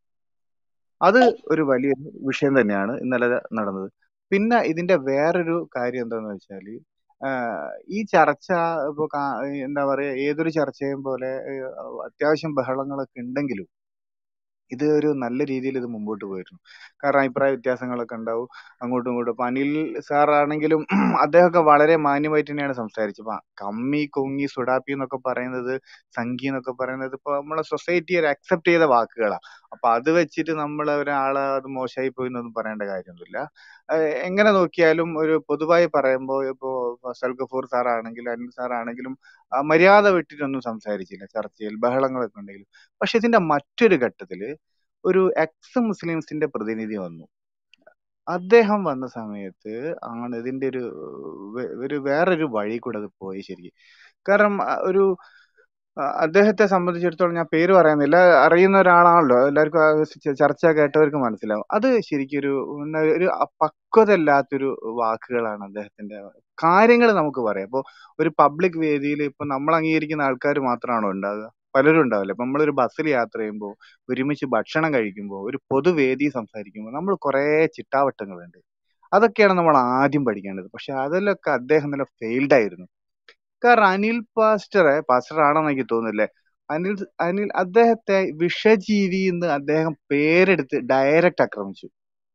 അത് ഒരു വലിയ വിഷയം തന്നെയാണ് ഇന്നലെ നടന്നത് പിന്നെ ഇതിന്റെ വേറൊരു കാര്യം എന്താന്ന് വെച്ചാല് ആഹ് ഈ ചർച്ച ഇപ്പൊ കാ- എന്താ പറയാ ഏതൊരു ചർച്ചയും പോലെ ഏഹ് അത്യാവശ്യം ബഹളങ്ങളൊക്കെ ഉണ്ടെങ്കിലും ഇത് ഒരു നല്ല രീതിയിൽ ഇത് മുമ്പോട്ട് പോയിരുന്നു കാരണം അഭിപ്രായ വ്യത്യാസങ്ങളൊക്കെ ഉണ്ടാവും അങ്ങോട്ടും ഇങ്ങോട്ടും ഇപ്പൊ അനിൽ സാർ ആണെങ്കിലും അദ്ദേഹമൊക്കെ വളരെ മാന്യമായിട്ട് തന്നെയാണ് സംസാരിച്ചത് ഇപ്പൊ കമ്മി കൊങ്ങി സുഡാപ്പി എന്നൊക്കെ പറയുന്നത് സംഖ്യ എന്നൊക്കെ പറയുന്നത് ഇപ്പൊ നമ്മളെ സൊസൈറ്റി ഒരു അക്സെപ്റ്റ് ചെയ്ത വാക്കുകളാണ് അപ്പൊ അത് വെച്ചിട്ട് നമ്മൾ ഒരാളെ അത് മോശമായി പോയി എന്നൊന്നും പറയേണ്ട കാര്യമൊന്നുമില്ല ഏഹ് എങ്ങനെ നോക്കിയാലും ഒരു പൊതുവായി പറയുമ്പോൾ ഇപ്പോ ഫസൽ ഗഫൂർ സാർ ആണെങ്കിലും അനിൽ സാർ ആണെങ്കിലും ആ മര്യാദ വിട്ടിട്ടൊന്നും സംസാരിച്ചില്ല ചർച്ചയിൽ ബഹളങ്ങളൊക്കെ ഉണ്ടെങ്കിലും പക്ഷെ ഇതിന്റെ മറ്റൊരു ഘട്ടത്തില് ഒരു എക്സ് മുസ്ലിംസിന്റെ പ്രതിനിധി വന്നു അദ്ദേഹം വന്ന സമയത്ത് ആണ് ഇതിന്റെ ഒരു വേ- ഒരു വേറൊരു വഴി കൂടെ അത് പോയി ശരിക്കും കാരണം അ, ഒരു അ, അദ്ദേഹത്തെ സംബന്ധിച്ചിടത്തോളം ഞാൻ പേര് പറയുന്നില്ല അറിയുന്ന ഒരാളാണല്ലോ എല്ലാവർക്കും ആ ച- ചർച്ച കേട്ടവർക്ക് മനസ്സിലാവും അത് ശരിക്കും ഒരു എന്താ ഒരു പക്വതയില്ലാത്തൊരു വാക്കുകളാണ് അദ്ദേഹത്തിന്റെ കാര്യങ്ങൾ നമുക്ക് പറയാം ഇപ്പൊ ഒരു പബ്ലിക് വേദിയിൽ ഇപ്പൊ നമ്മൾ അംഗീകരിക്കുന്ന ആൾക്കാർ മാത്രമാണോ ഉണ്ടാകുക പലരും ഉണ്ടാവില്ല ഇപ്പൊ നമ്മളൊരു ബസ്സിൽ യാത്ര ചെയ്യുമ്പോൾ ഒരുമിച്ച് ഭക്ഷണം കഴിക്കുമ്പോൾ ഒരു പൊതുവേദി സംസാരിക്കുമ്പോൾ നമ്മൾ കുറെ ചിട്ടാവട്ടങ്ങളുണ്ട് അതൊക്കെയാണ് നമ്മൾ ആദ്യം പഠിക്കേണ്ടത് പക്ഷെ അതിലൊക്കെ അദ്ദേഹം നല്ല ഫെയിൽഡ് ആയിരുന്നു കാരണം അനിൽ പാസ്റ്ററെ പാസ്റ്റർ ആണെന്ന് എനിക്ക് തോന്നുന്നില്ലേ അനിൽ അനിൽ അദ്ദേഹത്തെ വിഷജീവി എന്ന് അദ്ദേഹം പേരെടുത്ത് ഡയറക്റ്റ് ആക്രമിച്ചു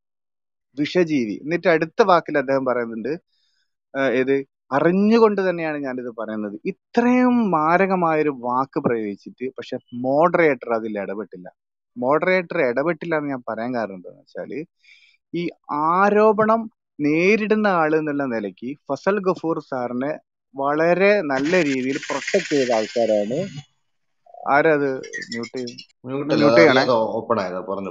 വിഷജീവി എന്നിട്ട് അടുത്ത വാക്കിൽ അദ്ദേഹം പറയുന്നുണ്ട് ആഹ് ഏത് അറിഞ്ഞുകൊണ്ട് തന്നെയാണ് ഞാനിത് പറയുന്നത് ഇത്രയും മാരകമായൊരു വാക്ക് പ്രയോഗിച്ചിട്ട് പക്ഷെ മോഡറേറ്റർ അതിൽ ഇടപെട്ടില്ല മോഡറേറ്റർ ഇടപെട്ടില്ല എന്ന് ഞാൻ പറയാൻ കാരണം എന്താണെന്ന് വെച്ചാല് ഈ ആരോപണം നേരിടുന്ന ആള് എന്നുള്ള നിലയ്ക്ക് ഫസൽ ഗഫൂർ സാറിനെ വളരെ നല്ല രീതിയിൽ പ്രൊട്ടക്ട് ചെയ്ത ആൾക്കാരാണ് ആരാ അത് മ്യൂട്ട് ചെയ്യും മ്യൂട്ടില്ല മ്യൂട്ട് അത് ചെയ്യണേ അറിയാതെ ഓപ്പൺ ആയതാ പറഞ്ഞു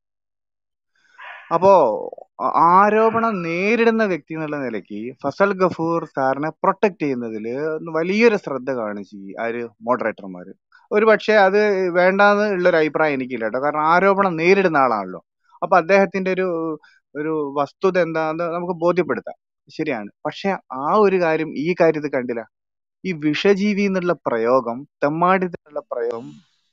അപ്പോ ആ- ആരോപണം നേരിടുന്ന വ്യക്തി എന്നുള്ള നിലയ്ക്ക് ഫസൽ ഗഫൂർ സാറിനെ പ്രൊട്ടക്ട് ചെയ്യുന്നതിൽ വലിയൊരു ശ്രദ്ധ കാണിച്ചു ഈ ആര് മോഡറേറ്റർമാര് ഒരു പക്ഷേ അത് വേണ്ടാന്ന് ഉള്ളൊരു അഭിപ്രായം എനിക്കില്ല കേട്ടോ കാരണം ആരോപണം നേരിടുന്ന ആളാണല്ലോ അപ്പൊ അദ്ദേഹത്തിന്റെ ഒരു ഒരു വസ്തുത എന്താന്ന് നമുക്ക് ബോധ്യപ്പെടുത്താം ശരിയാണ് പക്ഷെ ആ ഒരു കാര്യം ഈ കാര്യത്തിൽ കണ്ടില്ല ഈ വിഷജീവി എന്നുള്ള പ്രയോഗം തെമ്മാടി എന്നുള്ള പ്രയോഗം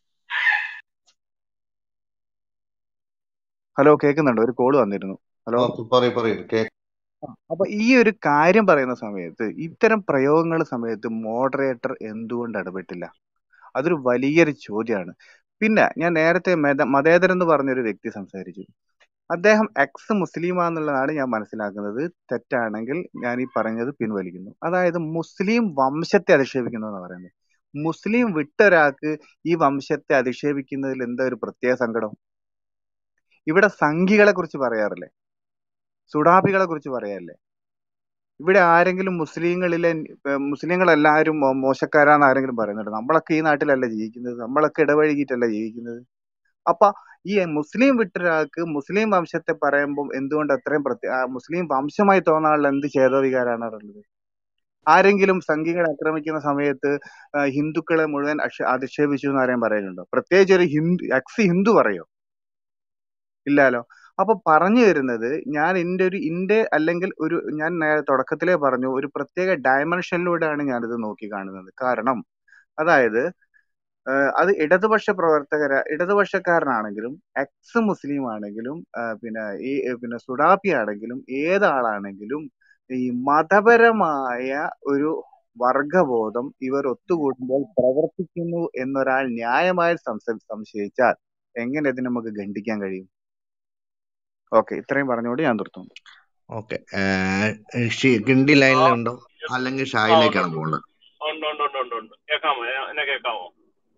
ഹലോ കേൾക്കുന്നുണ്ടോ ഒരു കോള് വന്നിരുന്നു ഹലോ പറയൂ പറയൂ കേ അപ്പൊ ഈ ഒരു കാര്യം പറയുന്ന സമയത്ത് ഇത്തരം പ്രയോഗങ്ങൾ സമയത്ത് മോഡറേറ്റർ എന്തുകൊണ്ട് ഇടപെട്ടില്ല അതൊരു വലിയൊരു ചോദ്യമാണ് പിന്നെ ഞാൻ നേരത്തെ മത മതേതരൻ എന്ന് പറഞ്ഞൊരു വ്യക്തി സംസാരിച്ചു അദ്ദേഹം എക്സ് മുസ്ലിമാന്നുള്ളതാണ് ഞാൻ മനസ്സിലാക്കുന്നത് തെറ്റാണെങ്കിൽ ഞാൻ ഈ പറഞ്ഞത് പിൻവലിക്കുന്നു അതായത് മുസ്ലിം വംശത്തെ അധിക്ഷേപിക്കുന്നു എന്ന് പറയുന്നത് മുസ്ലിം വിട്ട ഒരാൾക്ക് ഈ വംശത്തെ അധിക്ഷേപിക്കുന്നതിൽ എന്താ ഒരു പ്രത്യേക സങ്കടം ഇവിടെ സംഘികളെ കുറിച്ച് പറയാറില്ലേ സുഡാപികളെ കുറിച്ച് പറയാറില്ലേ ഇവിടെ ആരെങ്കിലും മുസ്ലിങ്ങളിലെ ഏഹ് മുസ്ലിങ്ങളെല്ലാവരും മോ- മോശക്കാരാന്ന് ആരെങ്കിലും പറയുന്നുണ്ട് നമ്മളൊക്കെ ഈ നാട്ടിലല്ല ജീവിക്കുന്നത് നമ്മളൊക്കെ ഇടപഴകിയിട്ടല്ല ജീവിക്കുന്നത് അപ്പൊ ഈ മുസ്ലിം വിട്ടൊരാൾക്ക് മുസ്ലിം വംശത്തെ പറയുമ്പോൾ എന്തുകൊണ്ട് അത്രയും പ്രത്യേക ആ മുസ്ലിം വംശമായി തോന്നാനുള്ള എന്ത് ചേതോവികാരാണ് ഉള്ളത് ആരെങ്കിലും സംഘികളെ ആക്രമിക്കുന്ന സമയത്ത് ആ, ഹിന്ദുക്കളെ മുഴുവൻ അക്ഷ- അധിക്ഷേപിച്ചു എന്ന് ആരെയും പറയുന്നുണ്ടോ പ്രത്യേകിച്ച് ഒരു ഹിന്ദു എക്സ് ഹിന്ദു പറയോ ഇല്ലാലോ അപ്പൊ പറഞ്ഞു വരുന്നത് ഞാൻ എന്റെ ഒരു ഇന്റെ അല്ലെങ്കിൽ ഒരു ഞാൻ നേ- തുടക്കത്തിലേ പറഞ്ഞു ഒരു പ്രത്യേക ഡയമെൻഷനിലൂടെയാണ് ഞാനിത് നോക്കി കാണുന്നത് കാരണം അതായത് ഏഹ് അത് ഇടതുപക്ഷ പ്രവർത്തകര ഇടതുപക്ഷക്കാരനാണെങ്കിലും എക്സ് മുസ്ലിം ആണെങ്കിലും ആഹ് പിന്നെ ഈ ഏഹ് പിന്നെ സുഡാപ്പി ആണെങ്കിലും ഏതാളാണെങ്കിലും ഈ മതപരമായ ഒരു വർഗബോധം ഇവർ ഒത്തുകൂടുമ്പോൾ പ്രവർത്തിക്കുന്നു എന്നൊരാൾ ന്യായമായി സംശ സംശയിച്ചാൽ എങ്ങനെ ഇതിനെ നമുക്ക് ഖണ്ഡിക്കാൻ കഴിയും ഓക്കെ ഇത്രയും പറഞ്ഞുകൊണ്ട് ഞാൻ നിർത്തുന്നു ഓക്കെ കിണ്ടി ആ ലൈനിലുണ്ടോ അല്ലെങ്കിൽ ആ ഉണ്ട് ഷായിലേക്കാണ് ഉണ്ട് പോകുന്നത് ഉണ്ട് ഉണ്ട് ഉണ്ട് ഉണ്ട് ഉണ്ട് കേൾക്കാമോ എ- എന്നെ കേൾക്കാമോ